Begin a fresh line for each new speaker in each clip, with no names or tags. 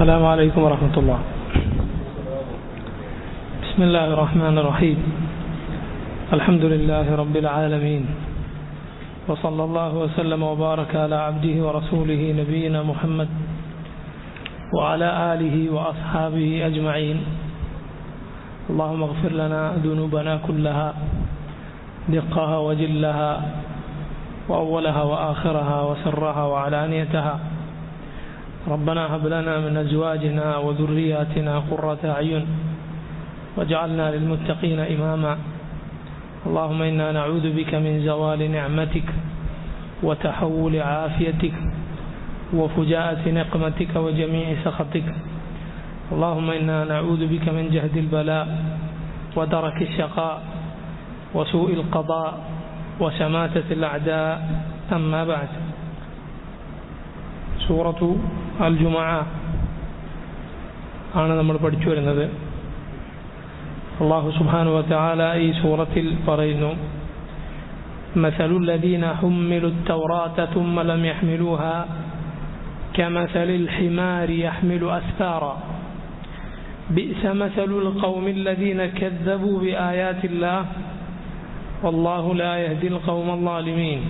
السلام عليكم ورحمة الله بسم الله الرحمن الرحيم الحمد لله رب العالمين وصلى الله وسلم وبارك على عبده ورسوله نبينا محمد وعلى آله وأصحابه أجمعين اللهم اغفر لنا ذنوبنا كلها دقها وجلها وأولها وآخرها وسرها وعلانيتها ربنا هب لنا من أزواجنا وذرياتنا قرة أعين واجعلنا للمتقين إماما اللهم إنا نعوذ بك من زوال نعمتك وتحول عافيتك وفجاءة نقمتك وجميع سخطك اللهم إنا نعوذ بك من جهد البلاء ودرك الشقاء وسوء القضاء وشماتة الأعداء أما بعد സൂറത്തു അൽ ജുമ ആണ് നമ്മൾ പഠിച്ചു വരുന്നത് അള്ളാഹു സുബാനു വല ഈ സൂറത്തിൽ പറയുന്നു مثل الذين حملوا التوراة ثم لم يحملوها كمثل الحمار يحمل أسفارا بئس مثل القوم الذين كذبوا بآيات الله والله لا يهدي القوم الظالمين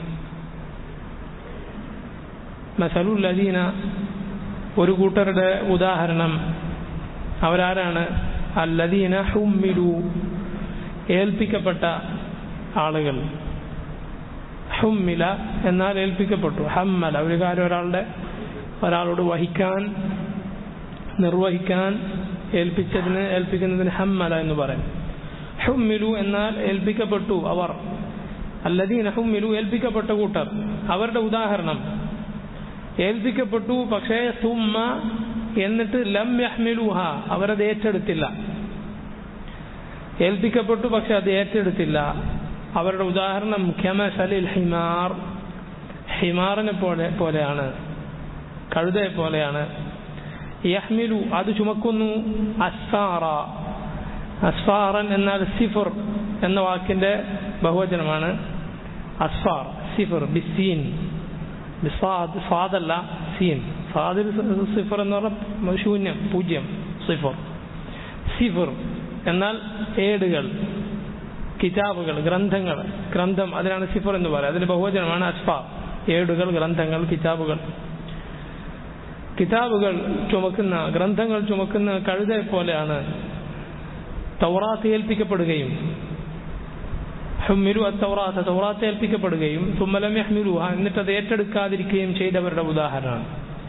മസലുല്ലദീന ഒരു കൂട്ടരുടെ ഉദാഹരണം അവരാരാണ് അല്ലദീന ഹുമ്മിലു ഏൽപ്പിക്കപ്പെട്ട ആളുകൾ ഹുമ്മില എന്നാൽ ഏൽപ്പിക്കപ്പെട്ടു ഹമ്മല ഒരു കാര്യം ഒരാളുടെ ഒരാളോട് വഹിക്കാൻ നിർവഹിക്കാൻ ഏൽപ്പിച്ചതിന് ഏൽപ്പിക്കുന്നതിന് ഹമ്മല എന്ന് പറയും ഹുമ്മിലു എന്നാൽ ഏൽപ്പിക്കപ്പെട്ടു അവർ അല്ലദീന ഹുമ്മിലു ഏൽപ്പിക്കപ്പെട്ട കൂട്ടർ അവരുടെ ഉദാഹരണം ഏൽപ്പിക്കപ്പെട്ടു പക്ഷേ തുമ്മ എന്നിട്ട് ലം യഹ്മിലുഹ അവരത് ഏറ്റെടുത്തില്ല ഏൽപ്പിക്കപ്പെട്ടു പക്ഷെ അത് ഏറ്റെടുത്തില്ല അവരുടെ ഉദാഹരണം ഖമസലിൽ ഹിമാർ ഹിമാറിനെ പോലെ പോലെയാണ് കഴുതയെ പോലെയാണ് യഹ്മിലു അത് ചുമക്കുന്നു അസ്ഫാറ അസ്ഫാറൻ എന്നാൽ സിഫർ എന്ന വാക്കിന്റെ ബഹുവചനമാണ് അസ്ഫാർ സിഫർ ബിസീൻ ബിസാദ് സാദല്ല സീൻ സാദിൽ സിഫർ എന്ന് പറഞ്ഞാൽ ശൂന്യം പൂജ്യം സിഫർ സിഫർ എന്നാൽ ഏടുകൾ കിതാബുകൾ ഗ്രന്ഥങ്ങൾ ഗ്രന്ഥം അതിനാണ് സിഫർ എന്ന് പറയുക അതിന്റെ ബഹുവചനമാണ് അസ്ഫാർ ഏടുകൾ ഗ്രന്ഥങ്ങൾ കിതാബുകൾ കിതാബുകൾ ചുമക്കുന്ന ഗ്രന്ഥങ്ങൾ ചുമക്കുന്ന കഴുതയെ പോലെയാണ് തൗറാത്ത് ഏൽപ്പിക്കപ്പെടുകയും ഹുമ്മിലു അത്തൗറാത്ത് തൗറാത്ത് ഏൽപ്പിക്കപ്പെടുകയും തുമ്മലം യഹ്മിലുഹ എന്നിട്ട് അത് ഏറ്റെടുക്കാതിരിക്കുകയും ചെയ്തവരുടെ ഉദാഹരണമാണ്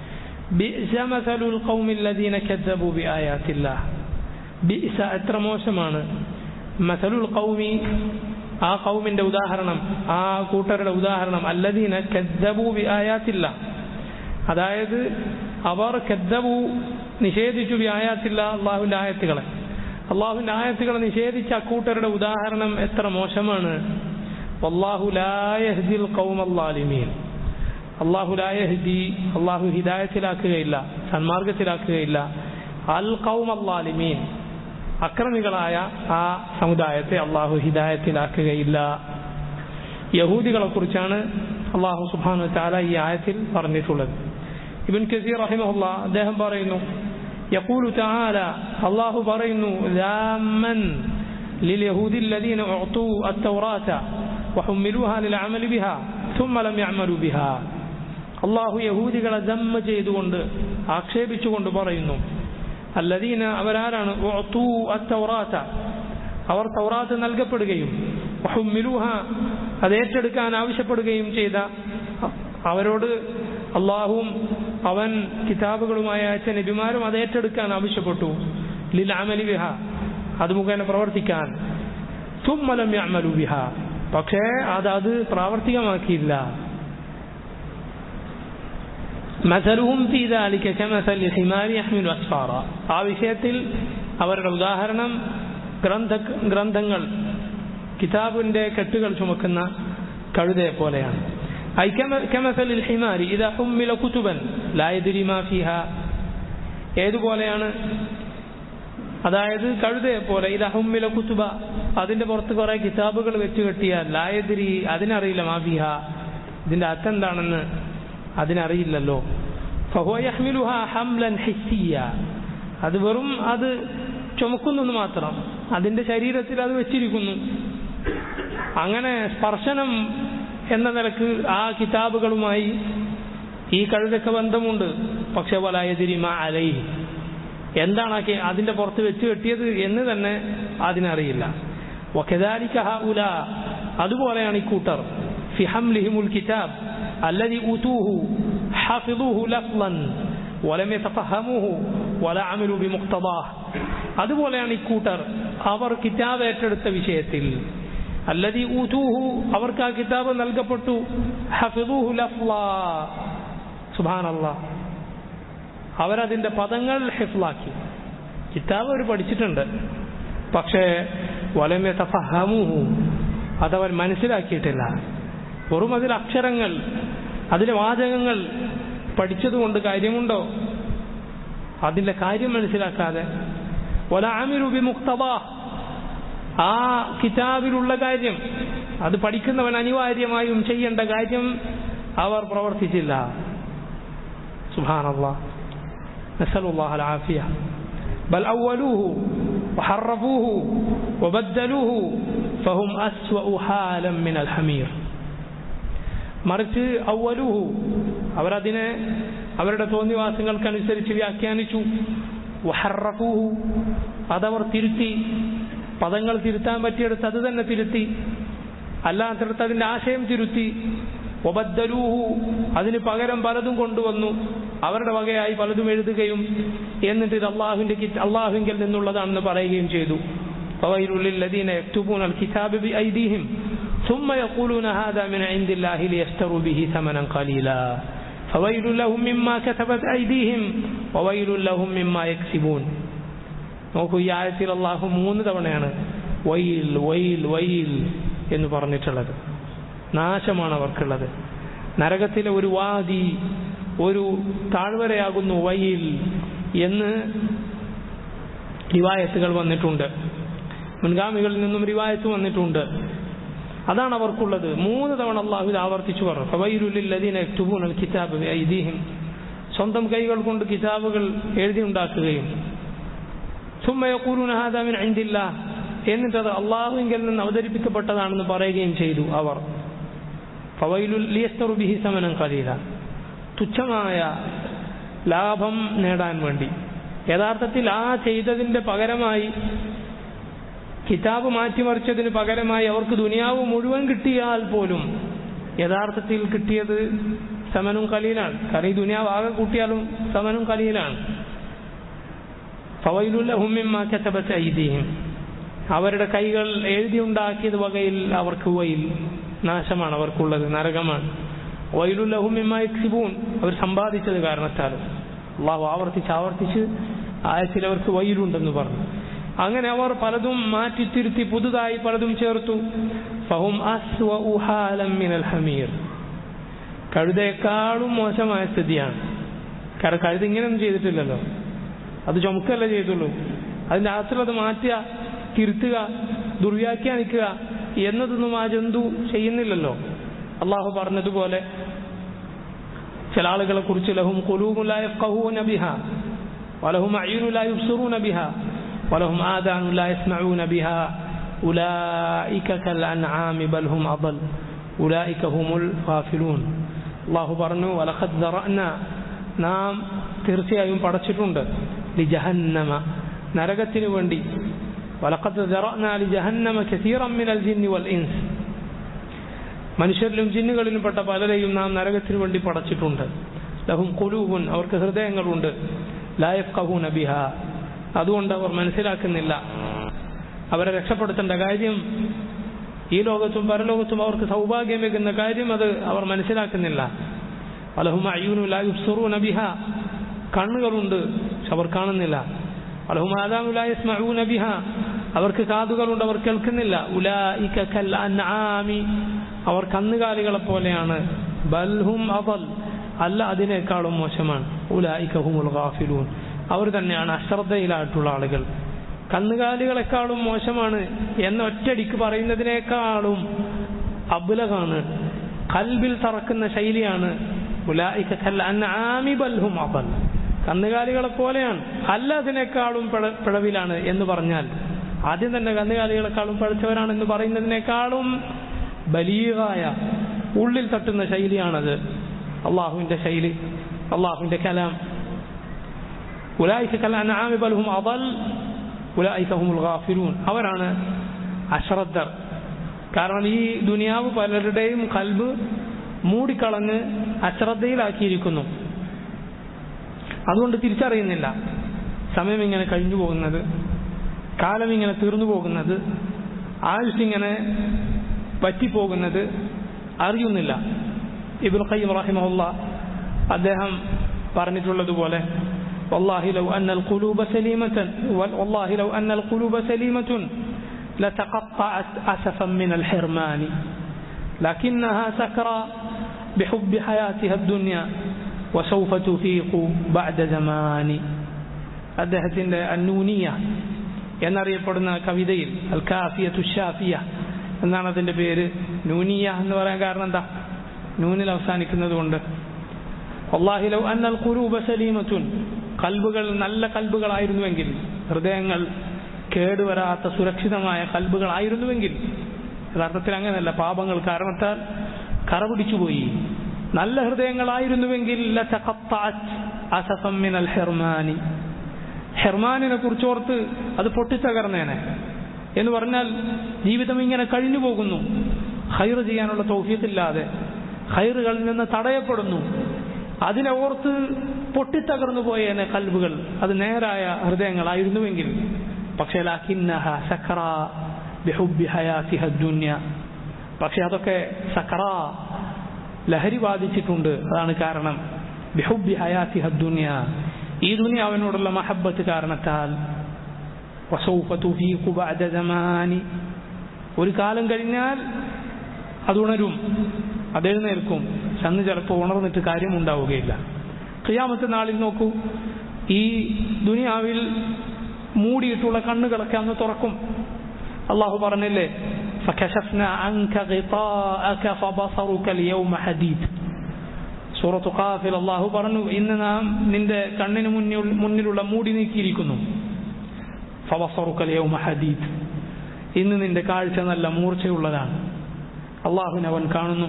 ബിഇസ എത്ര മോശമാണ് മസലുൽ കൗമി ആ കൗമിന്റെ ഉദാഹരണം ആ കൂട്ടരുടെ ഉദാഹരണം അല്ലദീന കദ്ദബു ബി ആയാത്തില്ല അതായത് അവർ കദ്ദബു നിഷേധിച്ചു ബി ആയാത്തില്ല അള്ളാഹുവിന്റെ ആയത്തുകളെ അള്ളാഹുവിന്റെ ആയത്തുകളെ നിഷേധിച്ച അക്കൂട്ടരുടെ ഉദാഹരണം എത്ര മോശമാണ് അള്ളാഹു ലായഹ്ദിൽ കൗമല്ലാലിമീൻ അള്ളാഹു ലായഹ്ദി അള്ളാഹു ഹിദായത്തിലാക്കുകയില്ല സന്മാർഗത്തിലാക്കുകയില്ല അൽ കൗമല്ലാലിമീൻ അക്രമികളായ ആ സമുദായത്തെ അള്ളാഹു ഹിദായത്തിലാക്കുകയില്ല യഹൂദികളെ കുറിച്ചാണ് അള്ളാഹു സുബാനു താല ഈ ആയത്തിൽ പറഞ്ഞിട്ടുള്ളത് ഇബിൻ കസീർ റഹിമഹുല്ല അദ്ദേഹം പറയുന്നു يقول تعالى الله برين ذاما لليهود الذين أعطوا التوراة وحملوها للعمل بها ثم لم يعملوا بها അള്ളാഹു യഹൂദികളെ ദമ്മ ചെയ്തുകൊണ്ട് ആക്ഷേപിച്ചുകൊണ്ട് പറയുന്നു അല്ലദീന അവരാരാണ് അത്തൗറാത്ത അവർ തൗറാത്ത് നൽകപ്പെടുകയും ഹുമ്മിലുഹ അത് ഏറ്റെടുക്കാൻ ആവശ്യപ്പെടുകയും ചെയ്ത അവരോട് അള്ളാഹുവും അവൻ കിതാബുകളുമായി അയച്ച നബിമാരും അത് ഏറ്റെടുക്കാൻ ആവശ്യപ്പെട്ടു ലിൽ അമലി ബിഹ അത് മുഖേന പ്രവർത്തിക്കാൻ തുമ്മലം അമലു ബിഹ പക്ഷേ അത് അത് പ്രാവർത്തികമാക്കിയില്ല മസലുഹും ഫീദാലിക്ക കമസൽ ഹിമാരി അഹ്മിലു അസ്ഫാറ ആ വിഷയത്തിൽ അവരുടെ ഉദാഹരണം ഗ്രന്ഥ ഗ്രന്ഥങ്ങൾ കിതാബിന്റെ കെട്ടുകൾ ചുമക്കുന്ന കഴുതയെ പോലെയാണ് أي كمثل الحمار إذا حمل كتبا لا يدري ما فيها ഏതുപോലെയാണ് അതായത് കഴുതയെ പോലെ ഇത് അഹുമ്മില കുത്തുബ അതിന്റെ പുറത്ത് കുറെ കിതാബുകൾ വെച്ച് കെട്ടിയാൽ ലായതിരി അതിനറിയില്ല മാഫിഹ ഇതിന്റെ അർത്ഥം എന്താണെന്ന് അതിനറിയില്ലല്ലോ فهو يحملها حملا حسيا അത് വെറും അത് ചുമക്കുന്നു മാത്രം അതിന്റെ ശരീരത്തിൽ അത് വെച്ചിരിക്കുന്നു അങ്ങനെ സ്പർശനം എന്ന നിലക്ക് ആ കിതാബുകളുമായി ഈ കഴുതൊക്കെ ബന്ധമുണ്ട് പക്ഷെ വലായതിരിമ അലൈ എന്താണ് ആ കെ- അതിന്റെ പുറത്ത് വെച്ച് കെട്ടിയത് എന്ന് തന്നെ അതിനറിയില്ല وكذلك هؤلاء അതുപോലെയാണ് ഈ കൂട്ടർ في حملهم الكتاب الذي أوتوه حفظوه لفظا ولم يتفهموه ولا عملوا بمقتضاه അതുപോലെയാണ് ഈ കൂട്ടർ അവർ കിതാബ് ഏറ്റെടുത്ത വിഷയത്തിൽ അല്ലതി ഊതൂഹു അവർക്ക് ആ കിതാബ് നൽകപ്പെട്ടു ഹഫിദൂഹു ലഫ്ലാ സുബ്ഹാനല്ലാ അവരതിന്റെ പദങ്ങൾ ഹിഫ്ലാക്കി കിതാബ് അവർ പഠിച്ചിട്ടുണ്ട് പക്ഷേ വലമെ തഫഹമൂഹു അതവർ മനസ്സിലാക്കിയിട്ടില്ല വെറും അതിൽ അക്ഷരങ്ങൾ അതിലെ വാചകങ്ങൾ പഠിച്ചതുകൊണ്ട് കാര്യമുണ്ടോ അതിന്റെ കാര്യം മനസ്സിലാക്കാതെ വല ആമിരു ബിമുക്തബ ആ കിതാബിലുള്ള കാര്യം അത് പഠിക്കുന്നവൻ അനിവാര്യമായും ചെയ്യേണ്ട കാര്യം അവർ പ്രവർത്തിച്ചില്ല سبحان الله نسأل الله العافية بل أولوه وحرفوه وبدلوه فهم أسوأ حالا من الحمير മറിച്ച് ഔവലുഹു അവരതിനെ അവരുടെ തോന്നിവാസങ്ങൾക്കനുസരിച്ച് വ്യാഖ്യാനിച്ചു വഹറഫൂഹു അതവർ തിരുത്തി പദങ്ങൾ തിരുത്താൻ പറ്റിയെടുത്ത് അത് തന്നെ തിരുത്തി അല്ലാത്തടത്ത് അതിന്റെ ആശയം തിരുത്തി ഒബദ്ദലൂഹു അതിന് പകരം പലതും കൊണ്ടുവന്നു അവരുടെ വകയായി പലതും എഴുതുകയും എന്നിട്ട് ഇത് അള്ളാഹുവിന്റെ അള്ളാഹുവിങ്കിൽ നിന്നുള്ളതാണെന്ന് പറയുകയും ചെയ്തു فويل للذين يكتبون الكتاب بأيديهم ثم يقولون هذا من عند الله ليشتروا به ثمنا قليلا فويل لهم مما كتبت أيديهم وويل لهم مما يكسبون നോക്കൂ ഈ ആയത്തിൽ അള്ളാഹു മൂന്ന് തവണയാണ് വൈൽ വൈൽ വൈൽ എന്ന് പറഞ്ഞിട്ടുള്ളത് നാശമാണ് അവർക്കുള്ളത് നരകത്തിലെ ഒരു വാദി ഒരു താഴ്വരയാകുന്നു വൈൽ എന്ന് റിവായത്തുകൾ വന്നിട്ടുണ്ട് മുൻഗാമികളിൽ നിന്നും റിവായത്ത് വന്നിട്ടുണ്ട് അതാണ് അവർക്കുള്ളത് മൂന്ന് തവണ അള്ളാഹു ഇത് ആവർത്തിച്ചു പറഞ്ഞു ഫവൈലുല്ലദീന യക്തുബൂന കിതാബ് ബിഐദീഹിം സ്വന്തം കൈകൾ കൊണ്ട് കിതാബുകൾ എഴുതിയുണ്ടാക്കുകയും ثم يقولون هذا من عند الله എന്നിട്ട് അത് അള്ളാഹുവിങ്കിൽ നിന്ന് അവതരിപ്പിക്കപ്പെട്ടതാണെന്ന് പറയുകയും ചെയ്തു അവർ ഫവൈലുൽ ലിയസ്തറു ബിഹി സമനം കലീല തുച്ഛമായ ലാഭം നേടാൻ വേണ്ടി യഥാർത്ഥത്തിൽ ആ ചെയ്തതിന്റെ പകരമായി കിതാബ് മാറ്റിമറിച്ചതിന് പകരമായി അവർക്ക് ദുനിയാവ് മുഴുവൻ കിട്ടിയാൽ പോലും യഥാർത്ഥത്തിൽ കിട്ടിയത് സമനും കലീലാണ് കാരണം ഈ ദുനിയാവ് ആകെ കൂട്ടിയാലും സമനും കലീലാണ് ഫവൈലുല്ലഹുമ്മിമാക്കത്തബത്തൈദീഹിം അവരുടെ കൈകൾ എഴുതിയുണ്ടാക്കിയത് വകയിൽ അവർക്ക് വയിൽ നാശമാണ് അവർക്കുള്ളത് നരകമാണ് വൈലുല്ലഹുമ്മിമാക്സിബൂൻ അവർ സമ്പാദിച്ചത് കാരണത്താലും അള്ളാഹു ആവർത്തിച്ച് ആവർത്തിച്ച് ആയത്തിൽ അവർക്ക് വയിലുണ്ടെന്ന് പറഞ്ഞു അങ്ങനെ അവർ പലതും മാറ്റിത്തിരുത്തി പുതുതായി പലതും ചേർത്തു ഫഹും അസ്വഉ ഹാലം മിനൽ ഹമീർ കഴുതയെക്കാളും മോശമായ സ്ഥിതിയാണ് കാരണം കഴുത ഇങ്ങനെയൊന്നും ചെയ്തിട്ടില്ലല്ലോ അത് ചുമക്കല്ല ചെയ്തുള്ളൂ അതിന്റെ അകത്തുള്ളത് മാറ്റുക തിരുത്തുക ദുർവ്യാഖ്യാനിക്കുക എന്നതൊന്നും ആ ജന്തു ചെയ്യുന്നില്ലല്ലോ അള്ളാഹു പറഞ്ഞതുപോലെ ചില ആളുകളെ കുറിച്ച് ലഹും കുലൂമുലായൂന ബിഹ വലഹും അയ്യുനുലായുസുറൂന ബിഹ വലഹും ആദാനുലായസ്മഊന ബിഹ ഉലായിക കൽ അൻആമി ബൽ ഹും അദൽ ഉലായിക ഹുമുൽ ഗാഫിലൂൻ അള്ളാഹു പറഞ്ഞു വലഖദ് ദറഅന നാം തീർച്ചയായും പടച്ചിട്ടുണ്ട് ലിജഹന്നമ നരകത്തിനു വേണ്ടി വലഖദ് ദറഅന ലിജഹന്നമ കസീറൻ മിനൽ ജിന്നി വൽ ഇൻസ് മനുഷ്യരിലും ജിന്നുകളിലും പെട്ട പലരെയും നാം നരകത്തിനു വേണ്ടി പടച്ചിട്ടുണ്ട് ലഹും കുലൂബുൻ അവർക്ക് ഹൃദയങ്ങളുണ്ട് ലായഫ് കഹൂന ബിഹ അതുകൊണ്ട് അവർ മനസ്സിലാക്കുന്നില്ല അവരെ രക്ഷപ്പെടുത്തേണ്ട കാര്യം ഈ ലോകത്തും പരലോകത്തും അവർക്ക് സൗഭാഗ്യമേകുന്ന കാര്യം അത് അവർ മനസ്സിലാക്കുന്നില്ല അലഹും അയ്യൂനു ലായുസുറൂന ബിഹ കണ്ണുകളുണ്ട് പക്ഷെ അവർ കാണുന്നില്ല അലഹും ആദാമുലായസ്മഊന ബിഹ അവർക്ക് കാതുകളുണ്ട് അവർ കേൾക്കുന്നില്ല ഉലായിക കൽ അൻആമി അവർ കന്നുകാലികളെ പോലെയാണ് ബൽഹും അവൽ അല്ല അതിനേക്കാളും മോശമാണ് ഉലായിക ഹുമുൽ ഗാഫിലൂൻ അവർ തന്നെയാണ് അശ്രദ്ധയിലായിട്ടുള്ള ആളുകൾ കന്നുകാലികളെക്കാളും മോശമാണ് എന്ന ഒറ്റടിക്ക് പറയുന്നതിനേക്കാളും അബുലകാണ് കൽബിൽ തറക്കുന്ന ശൈലിയാണ് ഉലായിക കൽ അൻആമി ബൽ ഹും അദൽ കന്നുകാലികളെ പോലെയാണ് അല്ല അതിനേക്കാളും പിഴ- പിഴവിലാണ് എന്ന് പറഞ്ഞാൽ ആദ്യം തന്നെ കന്നുകാലികളെക്കാളും പഴിച്ചവരാണെന്ന് പറയുന്നതിനേക്കാളും ബലീകായ ഉള്ളിൽ തട്ടുന്ന ശൈലിയാണത് അള്ളാഹുവിന്റെ ശൈലി അള്ളാഹുവിന്റെ കലാം ഉലായിക കൽ അൻആമി ബൽ ഹും അദൽ ഉലായിക ഹുമുൽ ഗാഫിലൂൻ അവരാണ് അശ്രദ്ധർ കാരണം ഈ ദുനിയാവ് പലരുടെയും കൽബ് മൂടിക്കളഞ്ഞ് അശ്രദ്ധയിലാക്കിയിരിക്കുന്നു അതുകൊണ്ട് തിരിച്ചറിയുന്നില്ല സമയം ഇങ്ങനെ കഴിഞ്ഞു പോകുന്നത് കാലം ഇങ്ങനെ തീർന്നു പോകുന്നത് ആയുസ് ഇങ്ങനെ പറ്റിപ്പോകുന്നത് അറിയുന്നില്ല ഇബ്നു ഖയ്യിം റഹിമഹുല്ല അദ്ദേഹം പറഞ്ഞിട്ടുള്ളതുപോലെ والله لو أن القلوب سليمة والله لو أن القلوب سليمة لتقطعت أسفا من الحرمان لكنها سكرى بحب حياتها الدنيا وسوف تفيق بعد زمان അദ്ദേഹത്തിന്റെ അന്നൂനിയ എന്നറിയപ്പെടുന്ന കവിതയിൽ അൽ കാഫിയത്തു ഷാഫിയ എന്നാണ് അതിന്റെ പേര് നൂനിയ എന്ന് പറയാൻ കാരണം എന്താ നൂനിൽ അവസാനിക്കുന്നത് കൊണ്ട് والله لو أن القلوب سليمة കൽബുകൾ നല്ല കൽബുകളായിരുന്നുവെങ്കിൽ ഹൃദയങ്ങൾ കേടുവരാത്ത സുരക്ഷിതമായ കൽബുകളായിരുന്നുവെങ്കിൽ യഥാർത്ഥത്തിൽ അങ്ങനെയല്ല പാപങ്ങൾ കാരണത്താൽ കറ പിടിച്ചുപോയി നല്ല ഹൃദയങ്ങളായിരുന്നുവെങ്കിൽ ലതഖത്തഅത് അസഫം മിനൽ ഹിർമാനി ഹെർമാനിനെ കുറിച്ചോർത്ത് അത് പൊട്ടിത്തകർന്നേനെ എന്ന് പറഞ്ഞാൽ ജീവിതം ഇങ്ങനെ കഴിഞ്ഞു പോകുന്നു ഹൈർ ചെയ്യാനുള്ള തൗഫീഖില്ലാതെ ഹൈറുകളിൽ നിന്ന് തടയപ്പെടുന്നു അതിനെ ഓർത്ത് പൊട്ടിത്തകർന്നു പോയേനെ കൽബുകൾ അത് നേരായ ഹൃദയങ്ങളായിരുന്നുവെങ്കിൽ പക്ഷേ ലാക്കിന്നഹ സക്കറ ബിഹുബ്ബി ഹയാത്തിഹ ദുന്യ പക്ഷെ അതൊക്കെ സക്കറ ലഹരി ബാധിച്ചിട്ടുണ്ട് അതാണ് കാരണം ബിഹുബ്ബി ഹയാത്തിഹ ദുന്യ ഈ ദുനിയാവിനോടുള്ള മഹബത്ത് കാരണത്താൽ വസൗഫ തുഫീഖു ബഅദ സമാനി ഒരു കാലം കഴിഞ്ഞാൽ അത് ഉണരും അതെഴുന്നേൽക്കും അന്ന് ചിലപ്പോൾ ഉണർന്നിട്ട് കാര്യമുണ്ടാവുകയില്ല ഖിയാമത്തെ നാളിൽ നോക്കൂ ഈ ദുനിയാവിൽ മൂടിയിട്ടുള്ള കണ്ണുകളൊക്കെ അന്ന് തുറക്കും അള്ളാഹു പറഞ്ഞില്ലേ فكشفنا عنك غطاءك فبصرك اليوم حديد സൂറത്ത് ഖാഫിൽ അള്ളാഹു പറഞ്ഞു ഇന്ന് നാം നിന്റെ കണ്ണിന് മുന്നിൽ മുന്നിലുള്ള മൂടി നീക്കിയിരിക്കുന്നു ഫവസറുക്കൽ യൗമ ഹദീദ് ഇന്ന് നിന്റെ കാഴ്ച നല്ല മൂർച്ചയുള്ളതാണ് അള്ളാഹുവിനെ അവൻ കാണുന്നു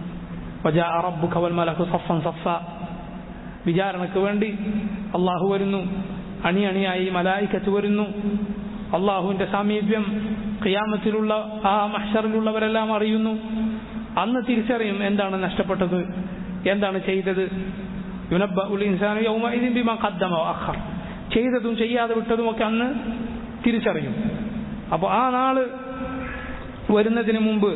വജാ റബ്ബുക വൽ മലക്കു സഫൻ സഫ വിചാരണയ്ക്ക് വേണ്ടി അള്ളാഹു വരുന്നു അണി അണിയായി മലായിക്കത്ത് വരുന്നു അള്ളാഹുവിന്റെ സാമീപ്യം ഖിയാമത്തിലുള്ള ആ മഹ്ഷറിലുള്ളവരെല്ലാം അറിയുന്നു അന്ന് തിരിച്ചറിയും എന്താണ് നഷ്ടപ്പെട്ടത് എന്താണ് ചെയ്തത് യുനബ്ബ ഉൽ ഇൻസാനു യൗമഇദിൻ ബിമാ ഖദ്ദമ വഅഖർ ചെയ്തതും ചെയ്യാതെ വിട്ടതും ഒക്കെ അന്ന് തിരിച്ചറിയും അപ്പോൾ ആ നാള് വരുന്നതിന് മുമ്പ്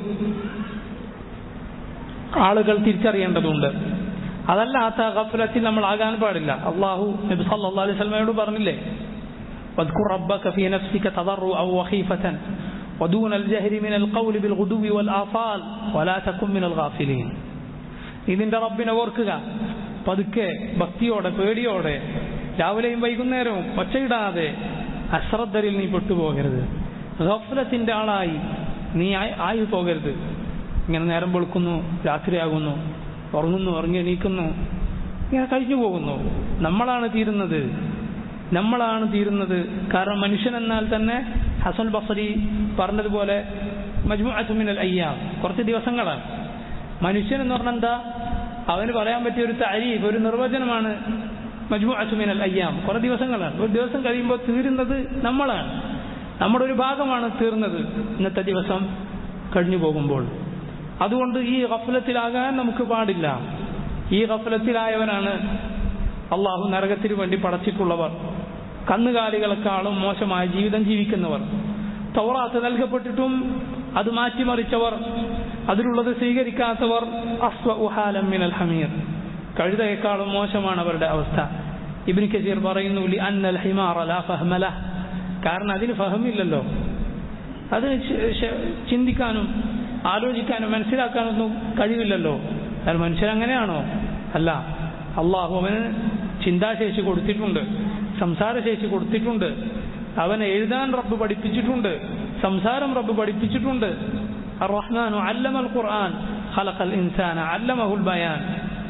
ആളുകൾ തിരിച്ചറിയേണ്ടതുണ്ട് അതല്ലാത്ത ഗഫലത്തിൽ നമ്മൾ ആകാൻ പാടില്ല അള്ളാഹു നബി സല്ലല്ലാഹു അലൈഹി വസല്ലമയോട് പറഞ്ഞില്ലേ واذكر ربك في نفسك تضرعا وخيفة ودون الجهر من القول بالغدو والآصال ولا تكن من الغافلين ഇതിന്റെ റബ്ബിനെ ഓർക്കുക പതുക്കെ ഭക്തിയോടെ പേടിയോടെ രാവിലെയും വൈകുന്നേരവും ഒച്ചയിടാതെ അശ്രദ്ധരിൽ നീ പെട്ടുപോകരുത് ഗഫലത്തിന്റെ ആളായി നീ ആയി- ആയി പോകരുത് ഇങ്ങനെ നേരം വെളുക്കുന്നു രാത്രിയാകുന്നു ഉറങ്ങുന്നു ഉറങ്ങി എണീക്കുന്നു ഇങ്ങനെ കഴിഞ്ഞു പോകുന്നു നമ്മളാണ് തീരുന്നത് നമ്മളാണ് തീരുന്നത് കാരണം മനുഷ്യൻ എന്നാൽ തന്നെ ഹസൻ ബസരി പറഞ്ഞതുപോലെ മജ്മുഅത്തുമിനൽ അയ്യാം കുറച്ച് ദിവസങ്ങളാണ് മനുഷ്യൻ എന്ന് പറഞ്ഞാൽ എന്താ അവന് പറയാൻ പറ്റിയ ഒരു താരീഫ് ഒരു നിർവചനമാണ് മജ്മുഅത്തുമിനൽ അയ്യാം കുറെ ദിവസങ്ങളാണ് ഒരു ദിവസം കഴിയുമ്പോൾ തീരുന്നത് നമ്മളാണ് നമ്മുടെ ഒരു ഭാഗമാണ് തീർന്നത് ഇന്നത്തെ ദിവസം കഴിഞ്ഞു പോകുമ്പോൾ അതുകൊണ്ട് ഈ ഗഫലത്തിലാകാൻ നമുക്ക് പാടില്ല ഈ ഗഫലത്തിലായവനാണ് അള്ളാഹു നരകത്തിനു വേണ്ടി പടച്ചിട്ടുള്ളവർ കന്നുകാലികളെക്കാളും മോശമായ ജീവിതം ജീവിക്കുന്നവർ തൗറാത്ത് നൽകപ്പെട്ടിട്ടും അത് മാറ്റിമറിച്ചവർ അതിലുള്ളത് സ്വീകരിക്കാത്തവർ അസ്വ ഉഹാലം മിനൽ ഹമീർ കഴുതയേക്കാളും മോശമാണ് അവരുടെ അവസ്ഥ ഇബിൻ കസീർ പറയുന്നു ലി അന്നൽ ഹിമാറ ലാ ഫഹ്മല കാരണം അതിന് ഫഹമില്ലല്ലോ അത് ശ- ശ- ചിന്തിക്കാനും ആലോചിക്കാനും മനസ്സിലാക്കാനൊന്നും കഴിവില്ലല്ലോ കാരണം മനുഷ്യൻ അങ്ങനെയാണോ അല്ല അള്ളാഹു അവന് ചിന്താശേഷി കൊടുത്തിട്ടുണ്ട് സംസാരശേഷി കൊടുത്തിട്ടുണ്ട് അവനെ എഴുതാൻ റബ്ബ് പഠിപ്പിച്ചിട്ടുണ്ട് സംസാരം റബ്ബ് പഠിപ്പിച്ചിട്ടുണ്ട് الرحمن علم القرآن خلق الإنسان علمه البيان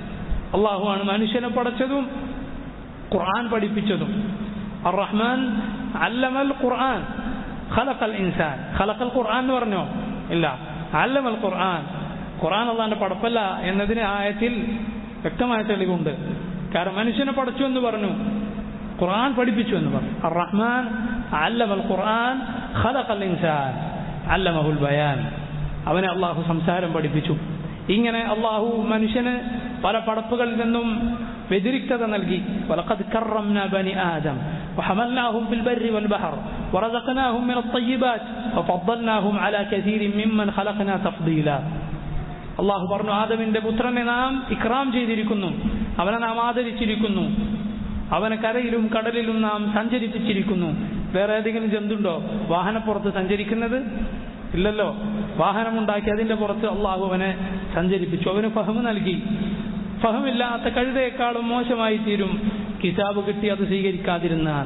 അള്ളാഹുവാണ് മനുഷ്യനെ പടച്ചതും ഖുർആൻ പഠിപ്പിച്ചതും അറഹ്മാൻ അല്ലമൽ ഖുർആൻ ഖലഖൽ ഇൻസാൻ ഖലഖൽ ഖുർആൻ എന്ന് പറഞ്ഞോ ഇല്ല അല്ലമൽ ഖുർആൻ ഖുർആൻ അള്ളാന്റെ പടപ്പല്ല എന്നതിന് ആയത്തിൽ വ്യക്തമായ തെളിവുണ്ട് കാരണം മനുഷ്യനെ പഠിച്ചു എന്ന് പറഞ്ഞു ഖുർആൻ പഠിപ്പിച്ചു എന്ന് പറഞ്ഞു അറഹ്മാൻ അല്ലമൽ ഖുർആൻ ഖലഖൽ ഇൻസാൻ അല്ലമഹുൽ ബയാൻ അവനെ അള്ളാഹു സംസാരം പഠിപ്പിച്ചു ഇങ്ങനെ അള്ളാഹു മനുഷ്യന് പല പടപ്പുകളിൽ നിന്നും വ്യതിരിക്തത നൽകി ولقد كرمنا بني آدم وحملناهم في البر والبحر ورزقناهم من الطيبات وفضلناهم على كثير ممن خلقنا تفضيلا അള്ളാഹു പറഞ്ഞു ആദമിന്റെ പുത്രനെ നാം ഇക്രാം ചെയ്തിരിക്കുന്നു അവനെ നാം ആദരിച്ചിരിക്കുന്നു അവനെ കരയിലും കടലിലും നാം സഞ്ചരിപ്പിച്ചിരിക്കുന്നു വേറെ ഏതെങ്കിലും ജന്തുണ്ടോ വാഹനപ്പുറത്ത് സഞ്ചരിക്കുന്നത് ഇല്ലല്ലോ വാഹനമുണ്ടാക്കി അതിന്റെ പുറത്ത് അള്ളാഹു അവനെ സഞ്ചരിപ്പിച്ചു അവന് ഫഹമ് നൽകി ഫഹമില്ലാത്ത കഴുതയെക്കാളും മോശമായി തീരും കിതാബ് കിട്ടി അത് സ്വീകരിക്കാതിരുന്നാൽ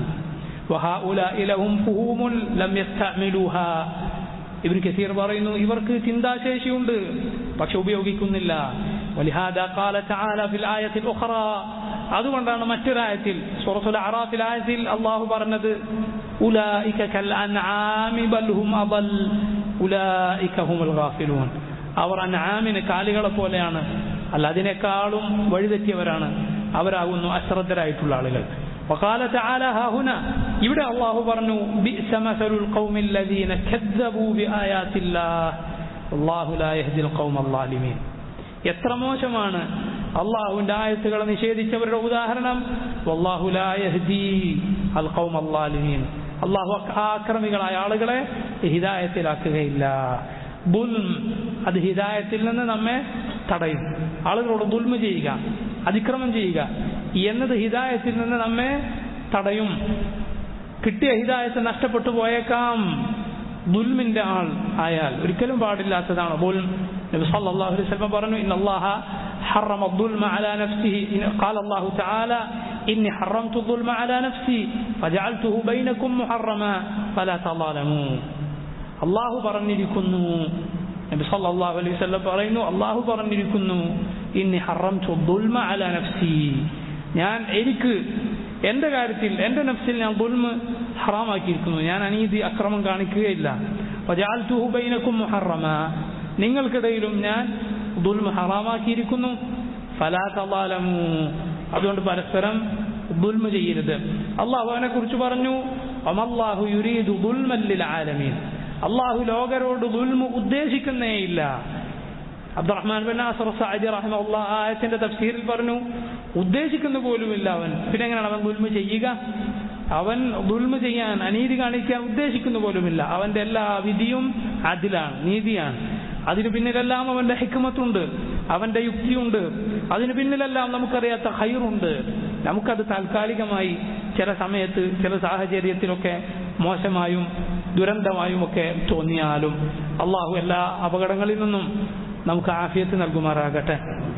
ഇവർ കസീർ പറയുന്നു ഇവർക്ക് ചിന്താശേഷിയുണ്ട് പക്ഷെ ഉപയോഗിക്കുന്നില്ല അതുകൊണ്ടാണ് മറ്റൊരായത്തിൽ സൂറത്തുൽ അറാഫിൽ ആയത്തിൽ അള്ളാഹു പറഞ്ഞത് അവർ അൻആമിന് കാലികളെ പോലെയാണ് അല്ല അതിനേക്കാളും വഴിതെറ്റിയവരാണ് അവരാകുന്നു അശ്രദ്ധരായിട്ടുള്ള ആളുകൾ وقال تعالى ها هنا ഇവിടെ അള്ളാഹു പറഞ്ഞു بئس مثل القوم الذين كذبوا بآيات الله والله لا يهدي القوم الظالمين എത്ര മോശമാണ് അള്ളാഹുവിന്റെ ആയത്തുകളെ നിഷേധിച്ചവരുടെ ഉദാഹരണം വല്ലാഹു ലാ യഹ്ദി അൽ ഖൗം അല്ലാലിമീൻ അള്ളാഹു ആക്രമികളായ ആളുകളെ ഹിദായത്തിലാക്കുകയില്ല ബുൽം അത് ഹിദായത്തിൽ നിന്ന് നമ്മെ തടയും ആളുകളോട് ദുൽമ ചെയ്യുക അതിക്രമം ചെയ്യുക എന്നത് ഹിദായത്തിൽ നിന്ന് നമ്മെ തടയും കിട്ടിയ ഹിദായത്ത് നഷ്ടപ്പെട്ടു പോയേക്കാം ദുൽമിന്റെ ആൾ ആയാൽ ഒരിക്കലും പാടില്ലാത്തതാണ് ബുൽം നബി സല്ലല്ലാഹു അലൈഹി വസല്ലം പറഞ്ഞു ഇന്ന അല്ലാഹ حرم الظلم على نفسه قال الله تعالى إني حرمت الظلم على نفسي فجعلته بينكم محرما فلا تظالموا അള്ളാഹു പറഞ്ഞിരിക്കുന്നു നബി സല്ലല്ലാഹു അലൈഹി വസല്ലം പറയുന്നു അള്ളാഹു പറഞ്ഞിരിക്കുന്നു ഇന്നി ഹറംതു ദുൽമ അല നഫ്സി ഞാൻ എനിക്ക് എന്റെ കാര്യത്തിൽ എന്റെ നഫ്സിൽ ഞാൻ ദുൽമ ഹറാമാക്കിയിരിക്കുന്നു ഞാൻ അനീതി അക്രമം കാണിക്കുകയില്ല വജാൽതുഹു ബൈനക്കും മുഹറമ നിങ്ങൾക്കിടയിലും ഞാൻ ദുൽമ ഹറാമാക്കിയിരിക്കുന്നു ഫലാ തലാലമു അതുകൊണ്ട് പരസ്പരം ദുൽമ ചെയ്യരുത് അള്ളാഹു അവനെ കുറിച്ച് പറഞ്ഞു അമല്ലാഹു യുരീദു ദുൽമല്ലിൽ ആലമീൻ അള്ളാഹു ലോകരോട് ദുൽമ ഉദ്ദേശിക്കുന്നേയില്ല അബ്ദുറഹ്മാൻ ബിൻ നാസർ സഅദി റഹ്മഹുള്ള ആയത്തിന്റെ തഫ്സീറിൽ പറഞ്ഞു ഉദ്ദേശിക്കുന്ന പോലുമില്ല അവൻ പിന്നെ എങ്ങനെയാണ് അവൻ ദുൽമ ചെയ്യുക അവൻ ദുൽമ ചെയ്യാൻ അനീതി കാണിക്കാൻ ഉദ്ദേശിക്കുന്ന പോലുമില്ല അവന്റെ എല്ലാ വിധിയും അതിലാണ് നീതിയാണ് അതിനു പിന്നിലെല്ലാം അവന്റെ ഹിക്മത്തുണ്ട് അവന്റെ യുക്തിയുണ്ട് അതിനു പിന്നിലെല്ലാം നമുക്കറിയാത്ത ഹൈറുണ്ട് നമുക്കത് താൽക്കാലികമായി ചില സമയത്ത് ചില സാഹചര്യത്തിലൊക്കെ മോശമായും ദുരന്തമായും ഒക്കെ തോന്നിയാലും അള്ളാഹു എല്ലാ അപകടങ്ങളിൽ നിന്നും നമുക്ക് ആഫിയത്ത് നൽകുമാറാകട്ടെ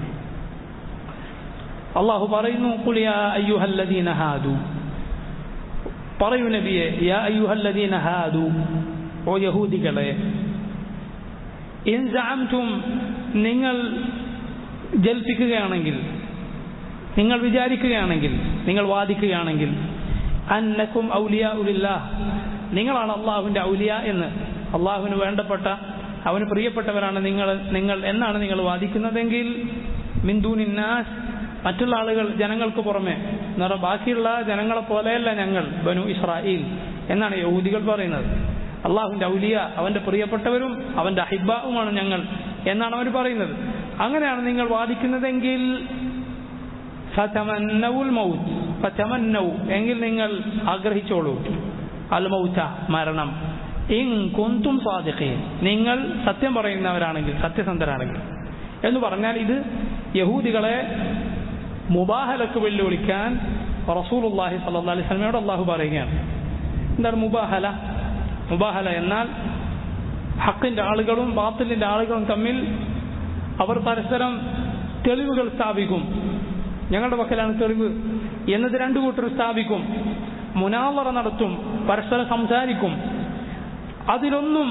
അള്ളാഹു പറയുന്നു കുളിയ അയ്യുഹല്ലദീന ഹാദു പറയൂ നബിയെ യാ അയ്യുഹല്ലദീന ഹാദു ഓ യഹൂദികളെ ഇൻ ജഅംതും നിങ്ങൾ ജൽപ്പിക്കുകയാണെങ്കിൽ നിങ്ങൾ വിചാരിക്കുകയാണെങ്കിൽ നിങ്ങൾ വാദിക്കുകയാണെങ്കിൽ അന്നക്കും ഔലിയ ഉലില്ലാ നിങ്ങളാണ് അള്ളാഹുവിന്റെ ഔലിയ എന്ന് അള്ളാഹുവിന് വേണ്ടപ്പെട്ട അവന് പ്രിയപ്പെട്ടവരാണ് നിങ്ങൾ നിങ്ങൾ എന്നാണ് നിങ്ങൾ വാദിക്കുന്നതെങ്കിൽ മിന്ദൂനിന്നാസ് മറ്റുള്ള ആളുകൾ ജനങ്ങൾക്ക് പുറമെ എന്ന് ബാക്കിയുള്ള ജനങ്ങളെ പോലെയല്ല ഞങ്ങൾ ബനു ഇസ്രായേൽ എന്നാണ് യഹൂദികൾ പറയുന്നത് അള്ളാഹുവിന്റെ ഔലിയ അവന്റെ പ്രിയപ്പെട്ടവരും അവന്റെ അഹിബാവുമാണ് ഞങ്ങൾ എന്നാണ് അവർ പറയുന്നത് അങ്ങനെയാണ് നിങ്ങൾ വാദിക്കുന്നതെങ്കിൽ ഫതമന്നവുൽ മൗത്ത് ഫതമന്നവു എങ്കിൽ നിങ്ങൾ ആഗ്രഹിച്ചോളൂ അൽ മൗത്ത മരണം ഇൻ കുന്തും സ്വാദിഖീൻ നിങ്ങൾ സത്യം പറയുന്നവരാണെങ്കിൽ സത്യസന്ധരാണെങ്കിൽ എന്ന് പറഞ്ഞാൽ ഇത് യഹൂദികളെ മുബാഹലക്ക് വെല്ലുവിളിക്കാൻ റസൂലുള്ളാഹി സ്വല്ലല്ലാഹി അലൈഹി വസല്ലമയോട് അള്ളാഹു പറയുകയാണ് എന്താണ് മുബാഹല മുബാഹല എന്നാൽ ഹക്കിന്റെ ആളുകളും ബാത്തിലിന്റെ ആളുകളും തമ്മിൽ അവർ പരസ്പരം തെളിവുകൾ സ്ഥാപിക്കും ഞങ്ങളുടെ പക്കലാണ് തെളിവ് എന്നത് രണ്ടു കൂട്ടർ സ്ഥാപിക്കും മുനാവറ നടത്തും പരസ്പരം സംസാരിക്കും അതിലൊന്നും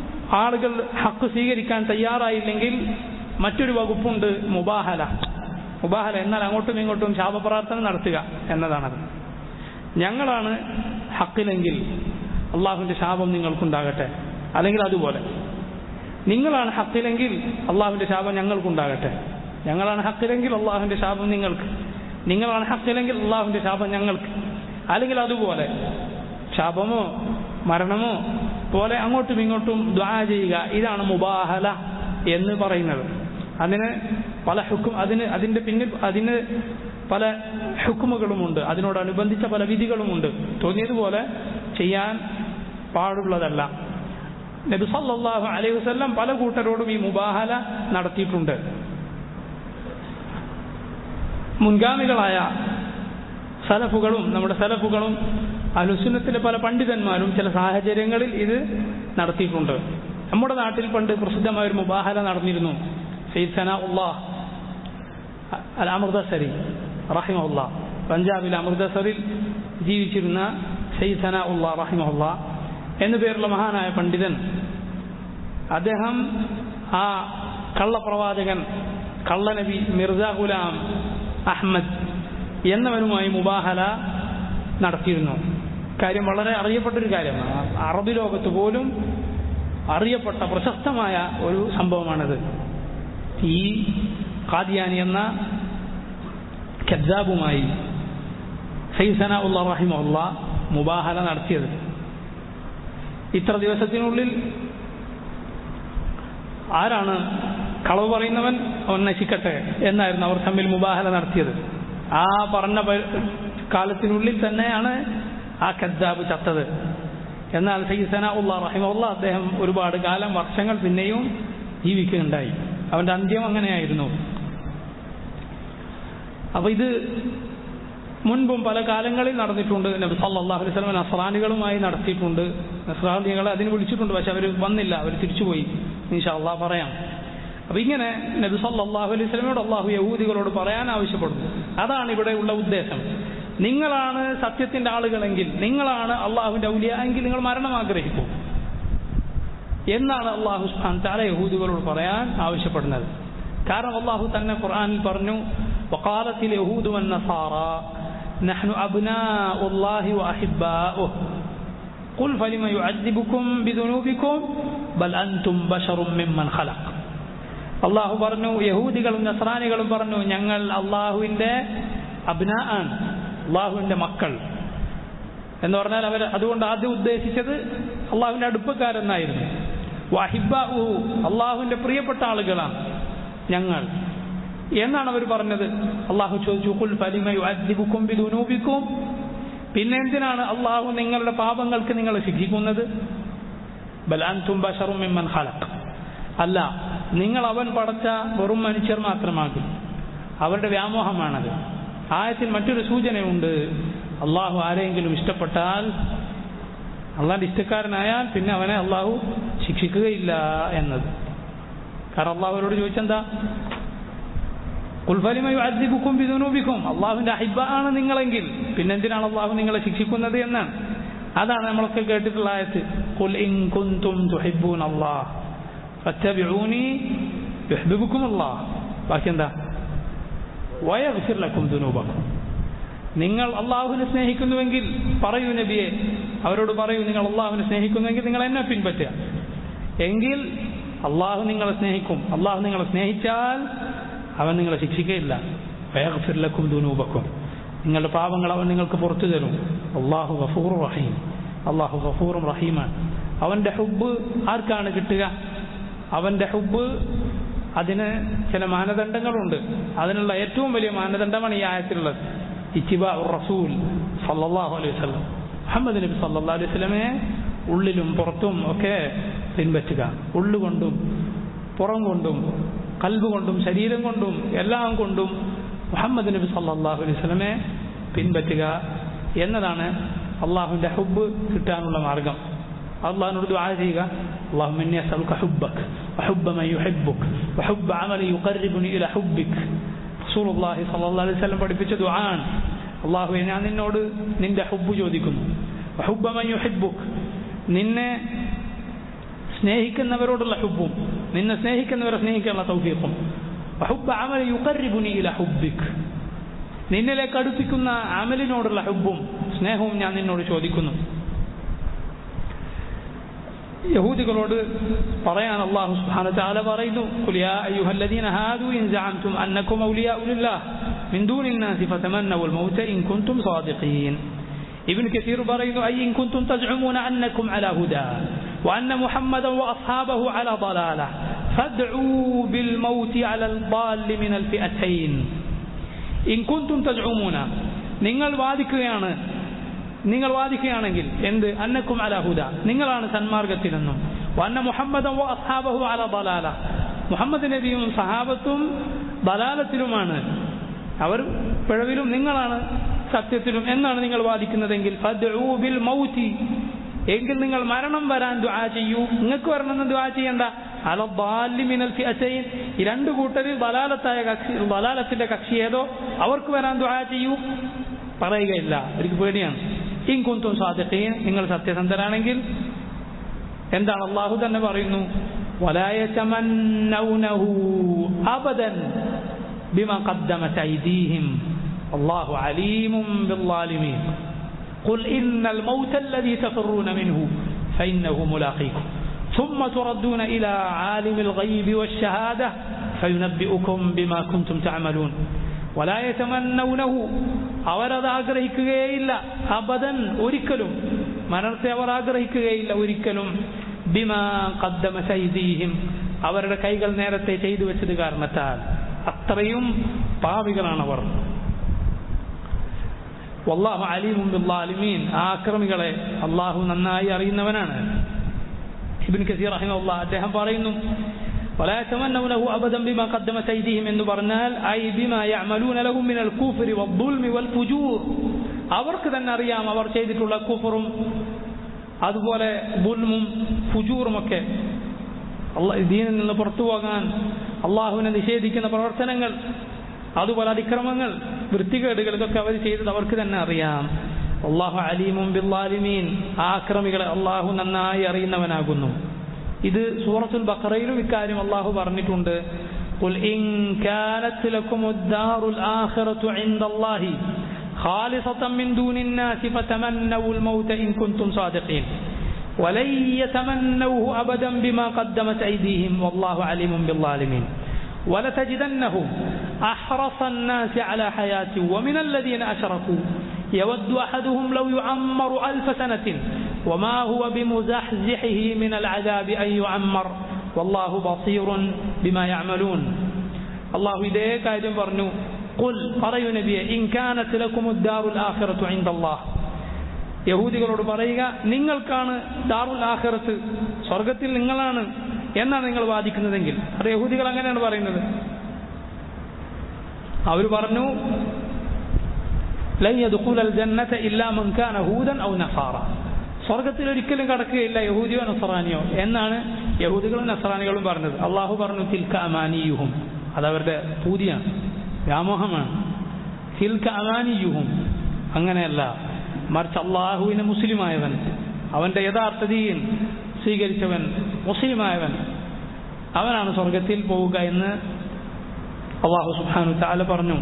ആളുകൾ ഹക്ക് സ്വീകരിക്കാൻ തയ്യാറായില്ലെങ്കിൽ മറ്റൊരു വകുപ്പുണ്ട് മുബാഹല മുബാഹല എന്നാൽ അങ്ങോട്ടും ഇങ്ങോട്ടും ശാപപ്രാർത്ഥന നടത്തുക എന്നതാണത് ഞങ്ങളാണ് ഹക്കിലെങ്കിൽ അള്ളാഹുവിന്റെ ശാപം നിങ്ങൾക്കുണ്ടാകട്ടെ അല്ലെങ്കിൽ അതുപോലെ നിങ്ങളാണ് ഹക്കിലെങ്കിൽ അള്ളാഹുവിന്റെ ശാപം ഞങ്ങൾക്കുണ്ടാകട്ടെ ഞങ്ങളാണ് ഹക്കിലെങ്കിൽ അള്ളാഹുവിന്റെ ശാപം നിങ്ങൾക്ക് നിങ്ങളാണ് ഹക്കിലെങ്കിൽ അള്ളാഹുവിന്റെ ശാപം ഞങ്ങൾക്ക് അല്ലെങ്കിൽ അതുപോലെ ശാപമോ മരണമോ പോലെ അങ്ങോട്ടും ഇങ്ങോട്ടും ദ്വാ ചെയ്യുക ഇതാണ് മുബാഹല എന്ന് പറയുന്നത് അതിന് പല ഹുക്കും അതിന് അതിന്റെ പിന്നിൽ അതിന് പല ഹുക്കുമുകളുമുണ്ട് അതിനോടനുബന്ധിച്ച പല വിധികളുമുണ്ട് തോന്നിയതുപോലെ ചെയ്യാൻ പാടുള്ളതല്ല നബി സല്ലല്ലാഹു അലൈഹി വസല്ലം പല കൂട്ടരോടും ഈ മുബാഹല നടത്തിയിട്ടുണ്ട് മുൻഗാമികളായ സലഫുകളും നമ്മുടെ സലഫുകളും അലുസുന്നത്തിലെ പല പണ്ഡിതന്മാരും ചില സാഹചര്യങ്ങളിൽ ഇത് നടത്തിയിട്ടുണ്ട് നമ്മുടെ നാട്ടിൽ പണ്ട് പ്രസിദ്ധമായ ഒരു മുബാഹല നടന്നിരുന്നു സെയ്ദ് സന ഉള്ളാഹ് അൽ അമൃതസരി റഹിമുള്ള പഞ്ചാബിലെ അമൃതസറിൽ ജീവിച്ചിരുന്ന സെയ്ദ് സന ഉള്ള റഹിമുള്ള എന്നു പേരുള്ള മഹാനായ പണ്ഡിതൻ അദ്ദേഹം ആ കള്ളപ്രവാചകൻ കള്ളനബി മിർജ ഗുലാം അഹമ്മദ് എന്നവനുമായി മുബാഹല നടത്തിയിരുന്നു കാര്യം വളരെ അറിയപ്പെട്ടൊരു കാര്യമാണ് അറബി ലോകത്ത് പോലും അറിയപ്പെട്ട പ്രശസ്തമായ ഒരു സംഭവമാണിത് ഈ ഖാദിയാനി എന്ന കദ്ദാബുമായി സൈസന ഉള്ള റഹിമുള്ള മുബാഹല നടത്തിയത് ഇത്ര ദിവസത്തിനുള്ളിൽ ആരാണ് കളവ് പറയുന്നവൻ അവൻ നശിക്കട്ടെ എന്നായിരുന്നു അവർ തമ്മിൽ മുബാഹല നടത്തിയത് ആ പറഞ്ഞ കാലത്തിനുള്ളിൽ തന്നെയാണ് ആ കദ്ദാബ് ചത്തത് എന്നാൽ സയ്യിസന ഉള്ള റഹിമുള്ള അദ്ദേഹം ഒരുപാട് കാലം വർഷങ്ങൾ പിന്നെയും ജീവിക്കുകയുണ്ടായി അവന്റെ അന്ത്യം അങ്ങനെയായിരുന്നു അപ്പൊ ഇത് മുൻപും പല കാലങ്ങളിൽ നടന്നിട്ടുണ്ട് നബി സല്ലല്ലാഹു അലൈഹി വസല്ലം നസ്രാനികളുമായി നടത്തിയിട്ടുണ്ട് നസ്രാനികളെ അതിന് വിളിച്ചിട്ടുണ്ട് പക്ഷെ അവർ വന്നില്ല അവർ തിരിച്ചുപോയി ഇൻഷാ അള്ളാഹ് പറയാം അപ്പൊ ഇങ്ങനെ നബി സല്ലല്ലാഹു അലൈഹി വസല്ലമയോട് അള്ളാഹു യഹൂദികളോട് പറയാൻ ആവശ്യപ്പെടുന്നു അതാണ് ഇവിടെ ഉള്ള ഉദ്ദേശം നിങ്ങളാണ് സത്യത്തിന്റെ ആളുകളെങ്കിൽ നിങ്ങളാണ് അള്ളാഹുവിന്റെ ഔലിയ എങ്കിൽ നിങ്ങൾ മരണം ആഗ്രഹിക്കൂ എന്നാണ് അള്ളാഹു സുബ്ഹാൻ തആല യഹൂദികളോട് പറയാൻ ആവശ്യപ്പെടുന്നത് കാരണം അള്ളാഹു തന്നെ ഖുർആനിൽ പറഞ്ഞു وقالت اليهود والنصارى نحن أبناء الله وأحباؤه قل فلم يعذبكم بذنوبكم بل أنتم بشر ممن خلق അള്ളാഹു പറഞ്ഞു യഹൂദികളും നസ്രാനികളും പറഞ്ഞു ഞങ്ങൾ അള്ളാഹുവിന്റെ അബ്ന ആണ് അള്ളാഹുവിന്റെ മക്കൾ എന്ന് പറഞ്ഞാൽ അവർ അതുകൊണ്ട് ആദ്യം ഉദ്ദേശിച്ചത് അള്ളാഹുവിന്റെ അടുപ്പക്കാരെന്നായിരുന്നു വാഹിബാഹു അള്ളാഹുവിന്റെ പ്രിയപ്പെട്ട ആളുകളാണ് ഞങ്ങൾ എന്നാണ് അവർ പറഞ്ഞത് അള്ളാഹു ചോദിച്ചു കുൽ ഫലിമയുക്കും ബിദുനൂബിക്കും പിന്നെ എന്തിനാണ് അള്ളാഹു നിങ്ങളുടെ പാപങ്ങൾക്ക് നിങ്ങളെ ശിക്ഷിക്കുന്നത് ബലാൻതും ബഷറും മിമ്മൻ ഖലഖ് അല്ല നിങ്ങൾ അവൻ പടച്ച വെറും മനുഷ്യർ മാത്രമാകും അവരുടെ വ്യാമോഹമാണത് ആയത്തിൽ മറ്റൊരു സൂചനയുണ്ട് അള്ളാഹു ആരെങ്കിലും ഇഷ്ടപ്പെട്ടാൽ അള്ളാഹിന്റെ ഇഷ്ടക്കാരനായാൽ പിന്നെ അവനെ അള്ളാഹു ശിക്ഷിക്കുകയില്ല എന്നത് കാരണം അള്ളാഹു അവരോട് ചോദിച്ചെന്താ ഉൽഫലിമയുക്കും ബിദുനൂബിക്കും അള്ളാഹുവിന്റെ അഹിബ ആണ് നിങ്ങളെങ്കിൽ പിന്നെ എന്തിനാണ് അള്ളാഹു നിങ്ങളെ ശിക്ഷിക്കുന്നത് എന്നാണ് അതാണ് നമ്മളൊക്കെ കേട്ടിട്ടുള്ള ആയത്ത് കുൽ ഇൻ കുന്തും തുഹിബ്ബൂൻ അല്ലാഹ് ഫത്തബിഊനി യുഹ്ബിബുക്കും അല്ലാഹ് ബാക്കി എന്താ വയഗ്ഫിർ ലക്കും ദുനൂബക്കും നിങ്ങൾ അള്ളാഹുവിനെ സ്നേഹിക്കുന്നുവെങ്കിൽ പറയൂ നബിയെ അവരോട് പറയൂ നിങ്ങൾ അള്ളാഹുവിനെ സ്നേഹിക്കുന്നുവെങ്കിൽ നിങ്ങൾ എന്നെ പിൻപറ്റുക എങ്കിൽ അള്ളാഹു നിങ്ങളെ സ്നേഹിക്കും അള്ളാഹു നിങ്ങളെ സ്നേഹിച്ചാൽ അവൻ നിങ്ങളെ ശിക്ഷിക്കുകയില്ല വയഗ്ഫിർലക്കും ദുനൂബക്കും നിങ്ങളുടെ പാപങ്ങൾ അവൻ നിങ്ങൾക്ക് പുറത്തു തരും അള്ളാഹു ഗഫൂർ റഹീം അള്ളാഹു ഗഫൂറും റഹീമാണ് അവന്റെ ഹുബ് ആർക്കാണ് കിട്ടുക അവന്റെ ഹുബ് അതിന് ചില മാനദണ്ഡങ്ങളുണ്ട് അതിനുള്ള ഏറ്റവും വലിയ മാനദണ്ഡമാണ് ഈ ആയത്തിലുള്ളത് ഇച്ചിബ റസൂൽ സല്ലല്ലാഹു അലൈഹി വസല്ലം മുഹമ്മദ് നബി സല്ലല്ലാഹു അലൈഹി വസല്ലമയെ ഉള്ളിലും പുറത്തും ഒക്കെ പിൻപറ്റുക ഉള്ളുകൊണ്ടും പുറം കൊണ്ടും കൽബ് കൊണ്ടും ശരീരം കൊണ്ടും എല്ലാം കൊണ്ടും മുഹമ്മദ് നബി സല്ലല്ലാഹു അലൈഹി വസല്ലമയെ പിൻപറ്റുക എന്നതാണ് അള്ളാഹുവിന്റെ ഹുബ് കിട്ടാനുള്ള മാർഗം അള്ളാഹിനോട് ദുആ ചെയ്യുക اللهم إني أسألك حبك وحب من يحبك وحب عمل يقربني إلى حبك رسول الله صلى الله عليه وسلم പഠിപ്പിച്ച ദുആൻ അള്ളാഹുവെ ഞാൻ നിന്നോട് നിന്റെ ഹുബ് ചോദിക്കുന്നു വഹുബ്ബ മൻ യുഹിബ്ബുക് നിന്നെ സ്നേഹിക്കുന്നവരോടുള്ള ഹുബും നിന്നെ സ്നേഹിക്കുന്നവരെ സ്നേഹിക്കാനുള്ള തൗഫീഖും വഹുബ്ബ അമൽ യുഖർരിബുനി ഇല ഹുബ്ബിക് നിന്നിലേക്ക് അടുപ്പിക്കുന്ന അമലിനോടുള്ള ഹുബും സ്നേഹവും ഞാൻ നിന്നോട് ചോദിക്കുന്നു യഹൂദികളോട് പറയാൻ അള്ളാഹു സുബ്ഹാനഹു വതആല പറയുന്നു ഖുൽ യാ അയ്യുഹല്ലദീന ഹാദു ഇൻ സഅംതും അന്നകും ഔലിയാഉ ലില്ലാഹ് മിൻ ദൂനിൻ നാസി ഫതമന്നവൽ മൗത ഇൻ കുൻതും സാദിഖീൻ ابن كثير പറയുന്നു أي إن كنتم تزعمون أنكم على هدى وأن محمدا وأصحابه على ضلالة فادعوا بالموت على الضال من الفئتين إن كنتم تزعمون നിങ്ങൾ വാദിക്കുകയാണ് നിങ്ങൾ വാദിക്കുകയാണെങ്കിൽ എന്ത് അന്നക്കും അല ഹുദ നിങ്ങളാണ് സന്മാർഗത്തിലെന്നും വന്ന മുഹമ്മദ് അസ്ഹാബഹു അല ബലാല മുഹമ്മദ് നബിയും സഹാബത്തും ബലാലത്തിലുമാണ് അവർ പിഴവിലും നിങ്ങളാണ് സത്യത്തിലും എന്നാണ് നിങ്ങൾ വാദിക്കുന്നതെങ്കിൽ ഫദ്ഉ ബിൽ മൗതി എങ്കിൽ നിങ്ങൾ മരണം വരാൻ ദുആ ചെയ്യൂ നിങ്ങൾക്ക് വരണമെന്ന് ദുആ ചെയ്യണ്ട അല ضال മിനൽ ഫിഅതൈൻ ഈ രണ്ട് കൂട്ടരിൽ ബലാലത്തായ കക്ഷി ബലാലത്തിന്റെ കക്ഷി ഏതോ അവർക്ക് വരാൻ ദുആ ചെയ്യൂ പറയുകയില്ല അവർക്ക് പേടിയാണ് ഇൻ കുന്തും സാദിഖീൻ നിങ്ങൾ സത്യസന്ധരാണെങ്കിൽ എന്താണ് അള്ളാഹു തന്നെ പറയുന്നു വലായതമന്നൗനഹു അബദൻ ബിമ ഖദ്ദമത് ഐദീഹിം അല്ലാഹു അലീമും ബിദ്ദാലിമീൻ قل إن الموت الذي تفرون منه فإنه ملاقيكم ثم تردون إلى عالم الغيب والشهادة فينبئكم بما كنتم تعملون ولا يتمنونه അവരത് ആഗ്രഹിക്കുകയില്ല അബദൻ ഒരിക്കലും മരണത്തെ അവർ ആഗ്രഹിക്കുകയില്ല ഒരിക്കലും ബിമാ കദ്ദമ സൈദീഹിം അവരുടെ കൈകൾ നേരത്തെ ചെയ്തു വെച്ചത് കാരണത്താൽ അത്രയും പാവികളാണവർ വല്ലാഹു അലീമും ബില്ലാലിമീൻ ആ ആക്രമികളെ അള്ളാഹു നന്നായി അറിയുന്നവനാണ് ഇബിൻ കസീർ റഹിമഹുല്ലാ അദ്ദേഹം പറയുന്നു ولا يتمنونه أبدا بما قدمت أيديهم എന്ന് പറഞ്ഞാൽ أي بما يعملون لهم من الكفر والظلم والفجور അവർക്ക് തന്നെ അറിയാം അവർ ചെയ്തിട്ടുള്ള കുഫറും അതുപോലെ ബുൽമും ഫുജൂറും ഒക്കെ ദീനിൽ നിന്ന് പുറത്തു പോകാൻ അള്ളാഹുവിനെ നിഷേധിക്കുന്ന പ്രവർത്തനങ്ങൾ അതുപോലെ അതിക്രമങ്ങൾ വൃത്തികേടുകൾ ഇതൊക്കെ അവർ ചെയ്തത് അവർക്ക് തന്നെ അറിയാം അള്ളാഹു അലീമും ബില്ലാലിമീൻ ആക്രമികളെ അള്ളാഹു നന്നായി അറിയുന്നവനാകുന്നു ഇത് സൂറത്തുൽ ബഖറയിലും ഇക്കാര്യം അള്ളാഹു പറഞ്ഞിട്ടുണ്ട് قل إن كانت لكم الدار الآخرة عند الله خالصة من دون الناس فتمنوا الموت إن كنتم صادقين ولن يتمنوه أبدا بما قدمت أيديهم والله عليم بالظالمين ولتجدنهم أحرص الناس على حياة ومن الذين أشركوا يود أحدهم لو يعمر ألف سنة وما هو بمزحزحه من العذاب أن يعمر والله بصير بما يعملون الله إليك أيضا برنو قل പറയൂ നബിയെ ഇൻ കാനത്ത് ലക്കുമുദ്ദാറുൽ ആഖിറത്തു ഇൻദല്ലാഹ് യഹൂദികളോട് പറയുക നിങ്ങൾക്കാണ് ദാറുൽ ആഖിറത്ത് സ്വർഗത്തിൽ നിങ്ങളാണ് എന്നാണ് നിങ്ങൾ വാദിക്കുന്നതെങ്കിൽ അത് യഹൂദികൾ അങ്ങനെയാണ് പറയുന്നത് അവർ പറഞ്ഞു ലൻ യദ്ഖുലൽ ജന്നത ഇല്ലാ മൻ കാന ഹൂദൻ ഔ നസാറ സ്വർഗത്തിൽ ഒരിക്കലും കടക്കുകയില്ല യഹൂദിയോ നസറാനിയോ എന്നാണ് യഹൂദികളും നസറാനികളും പറഞ്ഞത് അള്ളാഹു പറഞ്ഞു തിൽക്ക അമാനിയുഹും അതവരുടെ പൂതിയാണ് വ്യാമോഹമാണ് തിൽക്ക അമാനിയുഹും അങ്ങനെയല്ല മറിച്ച് അള്ളാഹുവിനെ മുസ്ലിമായവൻ അവന്റെ യഥാർത്ഥ ദീൻ സ്വീകരിച്ചവൻ മുസ്ലിമായവൻ അവനാണ് സ്വർഗത്തിൽ പോവുക എന്ന് അള്ളാഹു സുഹാനു താല പറഞ്ഞു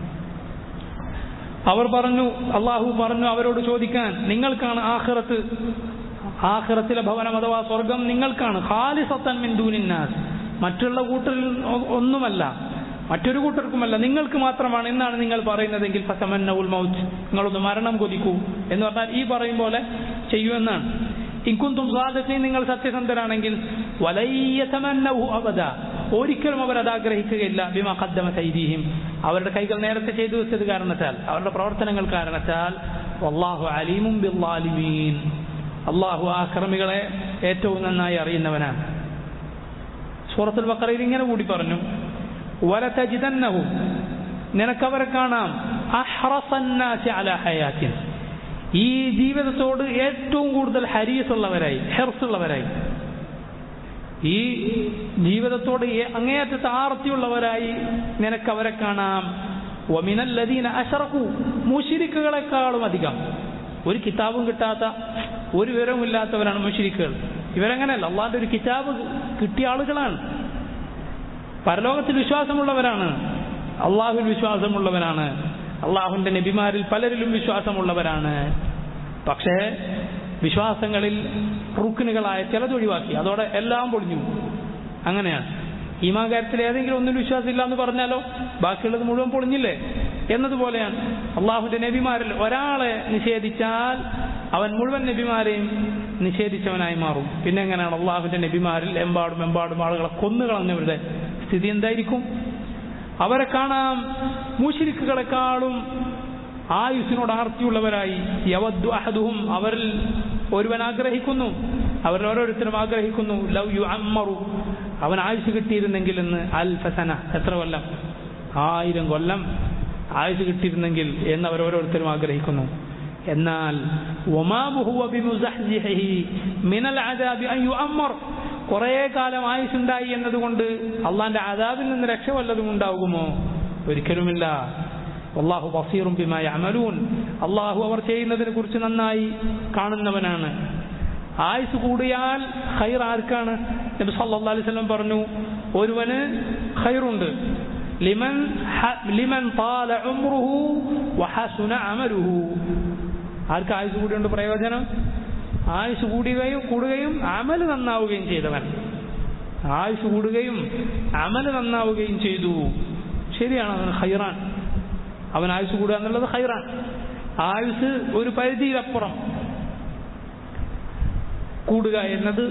അവർ പറഞ്ഞു അള്ളാഹു പറഞ്ഞു അവരോട് ചോദിക്കാൻ നിങ്ങൾക്കാണ് ആഖിറത്ത് ആഖിറത്തിലെ ഭവനം അഥവാ സ്വർഗം നിങ്ങൾക്കാണ് ഖാലിസത്തൻ മിൻ ദൂനിന്നാസ് മറ്റുള്ള കൂട്ടരിൽ ഒന്നുമല്ല മറ്റൊരു കൂട്ടർക്കുമല്ല നിങ്ങൾക്ക് മാത്രമാണ് എന്നാണ് നിങ്ങൾ പറയുന്നതെങ്കിൽ ഫസമന്നൗൽ മൗത്ത് നിങ്ങളൊന്ന് മരണം കൊതിക്കൂ എന്ന് പറഞ്ഞാൽ ഈ പറയും പോലെ ചെയ്യൂ എന്നാണ് ഇൻകുന്തും സ്വാദത്തിൽ നിങ്ങൾ സത്യസന്ധരാണെങ്കിൽ വലയ്യതമന്നഹു അബദ ഒരിക്കലും അവർ അത് ആഗ്രഹിക്കുകയില്ല ബിമ ഖദ്ദമ സൈദീഹിം അവരുടെ കൈകൾ നേരത്തെ ചെയ്തു വെച്ചത് കാരണത്താൽ അവരുടെ പ്രവർത്തനങ്ങൾ കാരണത്താൽ വല്ലാഹു അലീമും ബില്ലാലിമീൻ അള്ളാഹു ആക്രമികളെ ഏറ്റവും നന്നായി അറിയുന്നവനാണ് സൂറത്തുൽ ബക്കറയിൽ ഇങ്ങനെ കൂടി പറഞ്ഞു വലതജിതന്നഹും നിനക്കവരെ കാണാം അഹ്റസന്നാസി അല ഹയാത്തിൻ ഈ ജീവിതത്തോട് ഏറ്റവും കൂടുതൽ ഹരീസുള്ളവരായി ഹെർസുള്ളവരായി ഈ ജീവിതത്തോട് അങ്ങേയറ്റത്തെ ആർത്തിയുള്ളവരായി നിനക്കവരെ കാണാം ഒമിനല്ലദീന അഷറക്കു മുഷിരിക്കുകളെക്കാളും അധികം ഒരു കിതാബും കിട്ടാത്ത ഒരു വിവരവും ഇല്ലാത്തവരാണ് മുഷിരിക്കുകൾ ഇവരങ്ങനെയല്ല അള്ളാന്റെ ഒരു കിതാബ് കിട്ടിയ ആളുകളാണ് പരലോകത്തിൽ വിശ്വാസമുള്ളവരാണ് അള്ളാഹുവിൽ വിശ്വാസമുള്ളവരാണ് അള്ളാഹുവിന്റെ നബിമാരിൽ പലരിലും വിശ്വാസമുള്ളവരാണ് പക്ഷേ വിശ്വാസങ്ങളിൽ റുക്കിനുകളായ ചിലത് ഒഴിവാക്കി അതോടെ എല്ലാം പൊളിഞ്ഞു അങ്ങനെയാണ് ഈമാ കാര്യത്തിൽ ഏതെങ്കിലും ഒന്നിനും വിശ്വാസമില്ല എന്ന് പറഞ്ഞാലോ ബാക്കിയുള്ളത് മുഴുവൻ പൊളിഞ്ഞില്ലേ എന്നതുപോലെയാണ് അള്ളാഹുന്റെ നബിമാരിൽ ഒരാളെ നിഷേധിച്ചാൽ അവൻ മുഴുവൻ നബിമാരെയും നിഷേധിച്ചവനായി മാറും പിന്നെ എങ്ങനെയാണ് അള്ളാഹുന്റെ നബിമാരിൽ എമ്പാടും എമ്പാടും ആളുകളെ കൊന്നുകളഞ്ഞവരുടെ സ്ഥിതി എന്തായിരിക്കും അവരെ കാണാം മൂശിരിക്കുകളെക്കാളും ആയുസിനോട് ആർത്തിയുള്ളവരായി യവദ്ദു അഹദുഹും അവരിൽ ഒരുവൻ ആഗ്രഹിക്കുന്നു അവരിൽ ഓരോരുത്തരും ആഗ്രഹിക്കുന്നു ലവ് യു അമ്മറു അവൻ ആയുസ് കിട്ടിയിരുന്നെങ്കിൽ എന്ന് അൽഫസന എത്ര കൊല്ലം ആയിരം കൊല്ലം ആയുസ് കിട്ടിയിരുന്നെങ്കിൽ എന്ന് അവർ ഓരോരുത്തരും ആഗ്രഹിക്കുന്നു എന്നാൽ കുറെ കാലം ആയുസുണ്ടായി എന്നതുകൊണ്ട് അള്ളാന്റെ ആദാബിൽ നിന്ന് രക്ഷ വല്ലതും ഉണ്ടാകുമോ ഒരിക്കലുമില്ല അള്ളാഹു ബസീറും ബിമായ അമലൂൻ അള്ളാഹു അവർ ചെയ്യുന്നതിനെ കുറിച്ച് നന്നായി കാണുന്നവനാണ് ആയുസ് കൂടിയാൽ ഖൈർ ആർക്കാണ് നബി സല്ലല്ലാഹു അലൈഹി വസല്ലം പറഞ്ഞു ഒരുവന് ഖൈറുണ്ട് ലിമൻ ലിമൻ താല ഉംറുഹു വഹസുന അമലുഹു ആർക്ക് ആയുസ് കൂടിയുണ്ട് പ്രയോജനം ആയുസ് കൂടുകയും കൂടുകയും അമല് നന്നാവുകയും ചെയ്തവൻ ആയുസ് കൂടുകയും അമല് നന്നാവുകയും ചെയ്തു ശരിയാണ് അവൻ ഖൈറാൻ അവൻ ആയുസ് കൂടുക എന്നുള്ളത് ഖൈറാൻ ആയുസ് ഒരു പരിധിയിലപ്പുറം കൂടുക എന്നത്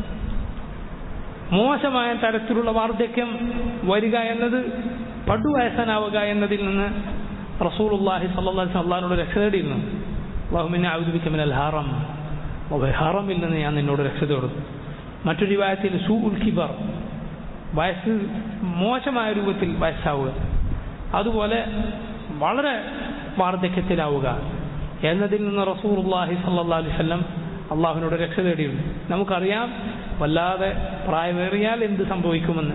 മോശമായ തരത്തിലുള്ള വാർദ്ധക്യം വരിക എന്നത് പടുവയസ്സനാവുക എന്നതിൽ നിന്ന് റസൂലുള്ളാഹി സല്ലല്ലാഹു അള്ളാഹിനോട് രക്ഷ തേടിയിരുന്നു അള്ളാഹുമിനെ ആവുദിപ്പിക്കമിനൽ ഹാറം ഹറമിൽ നിന്ന് ഞാൻ നിന്നോട് രക്ഷ തേടും മറ്റൊരു വിവാഹത്തിൽ സു ഉൽ കിബർ വയസ്സ് മോശമായ രൂപത്തിൽ വയസ്സാവുക അതുപോലെ വളരെ വാർദ്ധക്യത്തിലാവുക എന്നതിൽ നിന്ന് റസൂർല്ലാഹി സല്ലാ അലൈവല്ലം അള്ളാഹുവിനോട് രക്ഷ തേടിയുണ്ട് നമുക്കറിയാം വല്ലാതെ പ്രായമേറിയാൽ എന്ത് സംഭവിക്കുമെന്ന്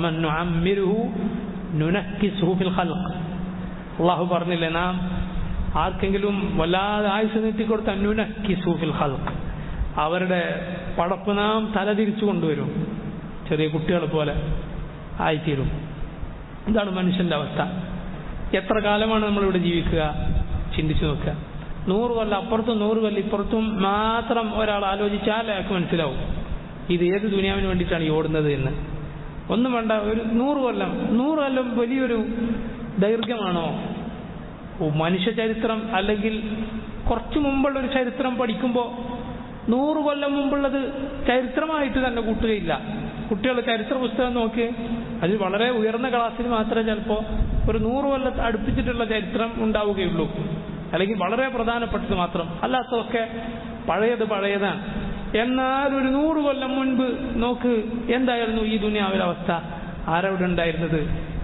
അള്ളാഹു പറഞ്ഞില്ലേ നാം ആർക്കെങ്കിലും വല്ലാതെ ആയുസ് നീട്ടിക്കൊടുത്ത നുനക്കി സൂഫിൽ ഹൽക്ക് അവരുടെ പടപ്പ് നാം തലതിരിച്ചു കൊണ്ടുവരും ചെറിയ കുട്ടികളെ പോലെ ആയിത്തീരും ഇതാണ് മനുഷ്യന്റെ അവസ്ഥ എത്ര കാലമാണ് നമ്മളിവിടെ ജീവിക്കുക ചിന്തിച്ചു നോക്കുക നൂറ് കൊല്ലം അപ്പുറത്തും നൂറ് കൊല്ലം ഇപ്പുറത്തും മാത്രം ഒരാൾ ആലോചിച്ചാൽ അയാൾക്ക് മനസ്സിലാവും ഇത് ഏത് ദുനിയാവിന് വേണ്ടിയിട്ടാണ് ഈ ഓടുന്നത് എന്ന് ഒന്നും വേണ്ട ഒരു നൂറ് കൊല്ലം നൂറ് കൊല്ലം വലിയൊരു ദൈർഘ്യമാണോ മനുഷ്യ ചരിത്രം അല്ലെങ്കിൽ കുറച്ചു മുമ്പുള്ള ഒരു ചരിത്രം പഠിക്കുമ്പോൾ നൂറ് കൊല്ലം മുമ്പുള്ളത് ചരിത്രമായിട്ട് തന്നെ കൂട്ടുകയില്ല കുട്ടികൾ ചരിത്ര പുസ്തകം നോക്കി അതിൽ വളരെ ഉയർന്ന ക്ലാസ്സിൽ മാത്രമേ ചിലപ്പോൾ ഒരു നൂറ് കൊല്ലം അടുപ്പിച്ചിട്ടുള്ള ചരിത്രം ഉണ്ടാവുകയുള്ളൂ അല്ലെങ്കിൽ വളരെ പ്രധാനപ്പെട്ടത് മാത്രം അല്ലാത്തതൊക്കെ പഴയത് പഴയതാണ് എന്നാൽ ഒരു നൂറ് കൊല്ലം മുൻപ് നോക്ക് എന്തായിരുന്നു ഈ ദുനിയാവിലെ അവസ്ഥ ആരവിടെ ഉണ്ടായിരുന്നത്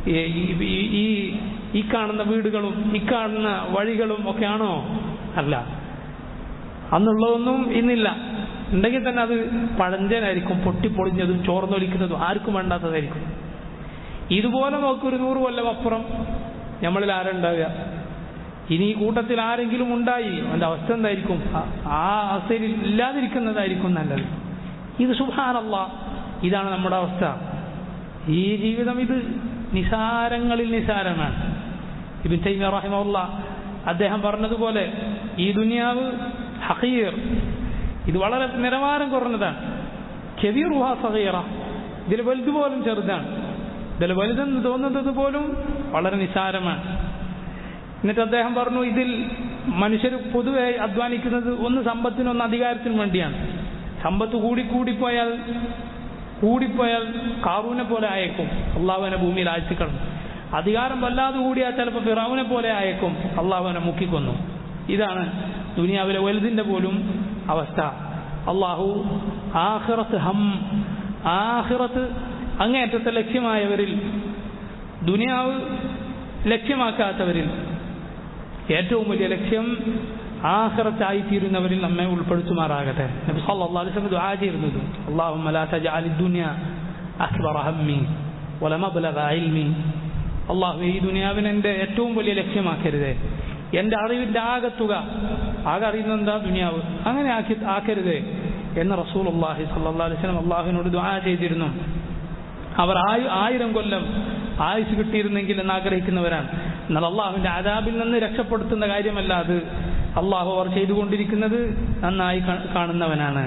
ഈ ഈ കാണുന്ന വീടുകളും ഈ കാണുന്ന വഴികളും ഒക്കെയാണോ അല്ല അന്നുള്ളതൊന്നും ഇന്നില്ല ഉണ്ടെങ്കിൽ തന്നെ അത് പഴഞ്ചനായിരിക്കും പൊട്ടിപ്പൊളിഞ്ഞതും ചോർന്നൊലിക്കുന്നതും ആർക്കും വേണ്ടാത്തതായിരിക്കും ഇതുപോലെ നോക്കൊരു നൂറ് കൊല്ലം അപ്പുറം നമ്മളിൽ ആരുണ്ടാവുക ഇനി ഈ കൂട്ടത്തിൽ ആരെങ്കിലും ഉണ്ടായി അവന്റെ അവസ്ഥ എന്തായിരിക്കും ആ അവസ്ഥയിൽ ഇല്ലാതിരിക്കുന്നതായിരിക്കും നല്ലത് ഇത് സുഭാനല്ല ഇതാണ് നമ്മുടെ അവസ്ഥ ഈ ജീവിതം ഇത് നിസാരങ്ങളിൽ നിസാരമാണ് ഇബിൻ തൈമ റഹിമുള്ള അദ്ദേഹം പറഞ്ഞതുപോലെ ഈ ദുനിയാവ് ഹഖീർ ഇത് വളരെ നിലവാരം കുറഞ്ഞതാണ് കെബീർ സഹീറ ഇതിൽ വലുത് പോലും ചെറുതാണ് ഇതിൽ വലുതെന്ന് തോന്നുന്നത് പോലും വളരെ നിസാരമാണ് എന്നിട്ട് അദ്ദേഹം പറഞ്ഞു ഇതിൽ മനുഷ്യർ പൊതുവെ അധ്വാനിക്കുന്നത് ഒന്ന് സമ്പത്തിനും ഒന്ന് അധികാരത്തിനും വേണ്ടിയാണ് സമ്പത്ത് കൂടി കൂടിപ്പോയാൽ കൂടിപ്പോയാൽ കാറൂനെ പോലെ അയക്കും അള്ളാഹുവിനെ ഭൂമിയിൽ ആഴ്ചക്കളഞ്ഞു അധികാരം വല്ലാതെ കൂടിയാൽ ചിലപ്പോൾ ഫിറാവിനെ പോലെ അയക്കും അള്ളാഹുവിനെ മുക്കിക്കൊന്നു ഇതാണ് ദുനിയാവിലെ വലുതിന്റെ പോലും അവസ്ഥ അള്ളാഹു ആഹിറത്ത് ഹം ആഹിറത്ത് അങ്ങേയറ്റത്തെ ലക്ഷ്യമായവരിൽ ദുനിയാവ് ലക്ഷ്യമാക്കാത്തവരിൽ ഏറ്റവും വലിയ ലക്ഷ്യം ആഖിറത്തായിത്തീരുന്നവരിൽ നമ്മെ ഉൾപ്പെടുത്തുമാറാകട്ടെ നബി സല്ലല്ലാഹു അലൈഹി വസല്ലം ദുആ ചെയ്തിരുന്നത് അല്ലാഹുമ്മ ലാ തജഅൽ ദുനിയ അക്ബറ ഹമ്മി വല മബ്ലഗ ഇൽമി അള്ളാഹു ഈ ദുനിയാവിനെ എൻ്റെ ഏറ്റവും വലിയ ലക്ഷ്യമാക്കരുതേ എൻ്റെ അറിവിൻ്റെ ആകത്തുക ആകെ അറിയുന്നത് എന്താ ദുനിയാവ് അങ്ങനെ ആക്കി ആക്കരുതേ എന്ന് റസൂൽ അള്ളാഹി സല്ലാ അലൈഹി സ്വലം അള്ളാഹുവിനോട് ദുആ ചെയ്തിരുന്നു അവർ ആയു ആയിരം കൊല്ലം ആയുസ് കിട്ടിയിരുന്നെങ്കിൽ എന്ന് ആഗ്രഹിക്കുന്നവരാണ് എന്നാൽ അള്ളാഹുവിന്റെ ആദാബിൽ നിന്ന് രക്ഷപ്പെടുത്തുന്ന കാര്യമല്ല അത് അള്ളാഹു അവർ ചെയ്തുകൊണ്ടിരിക്കുന്നത് നന്നായി കാ- കാണുന്നവനാണ്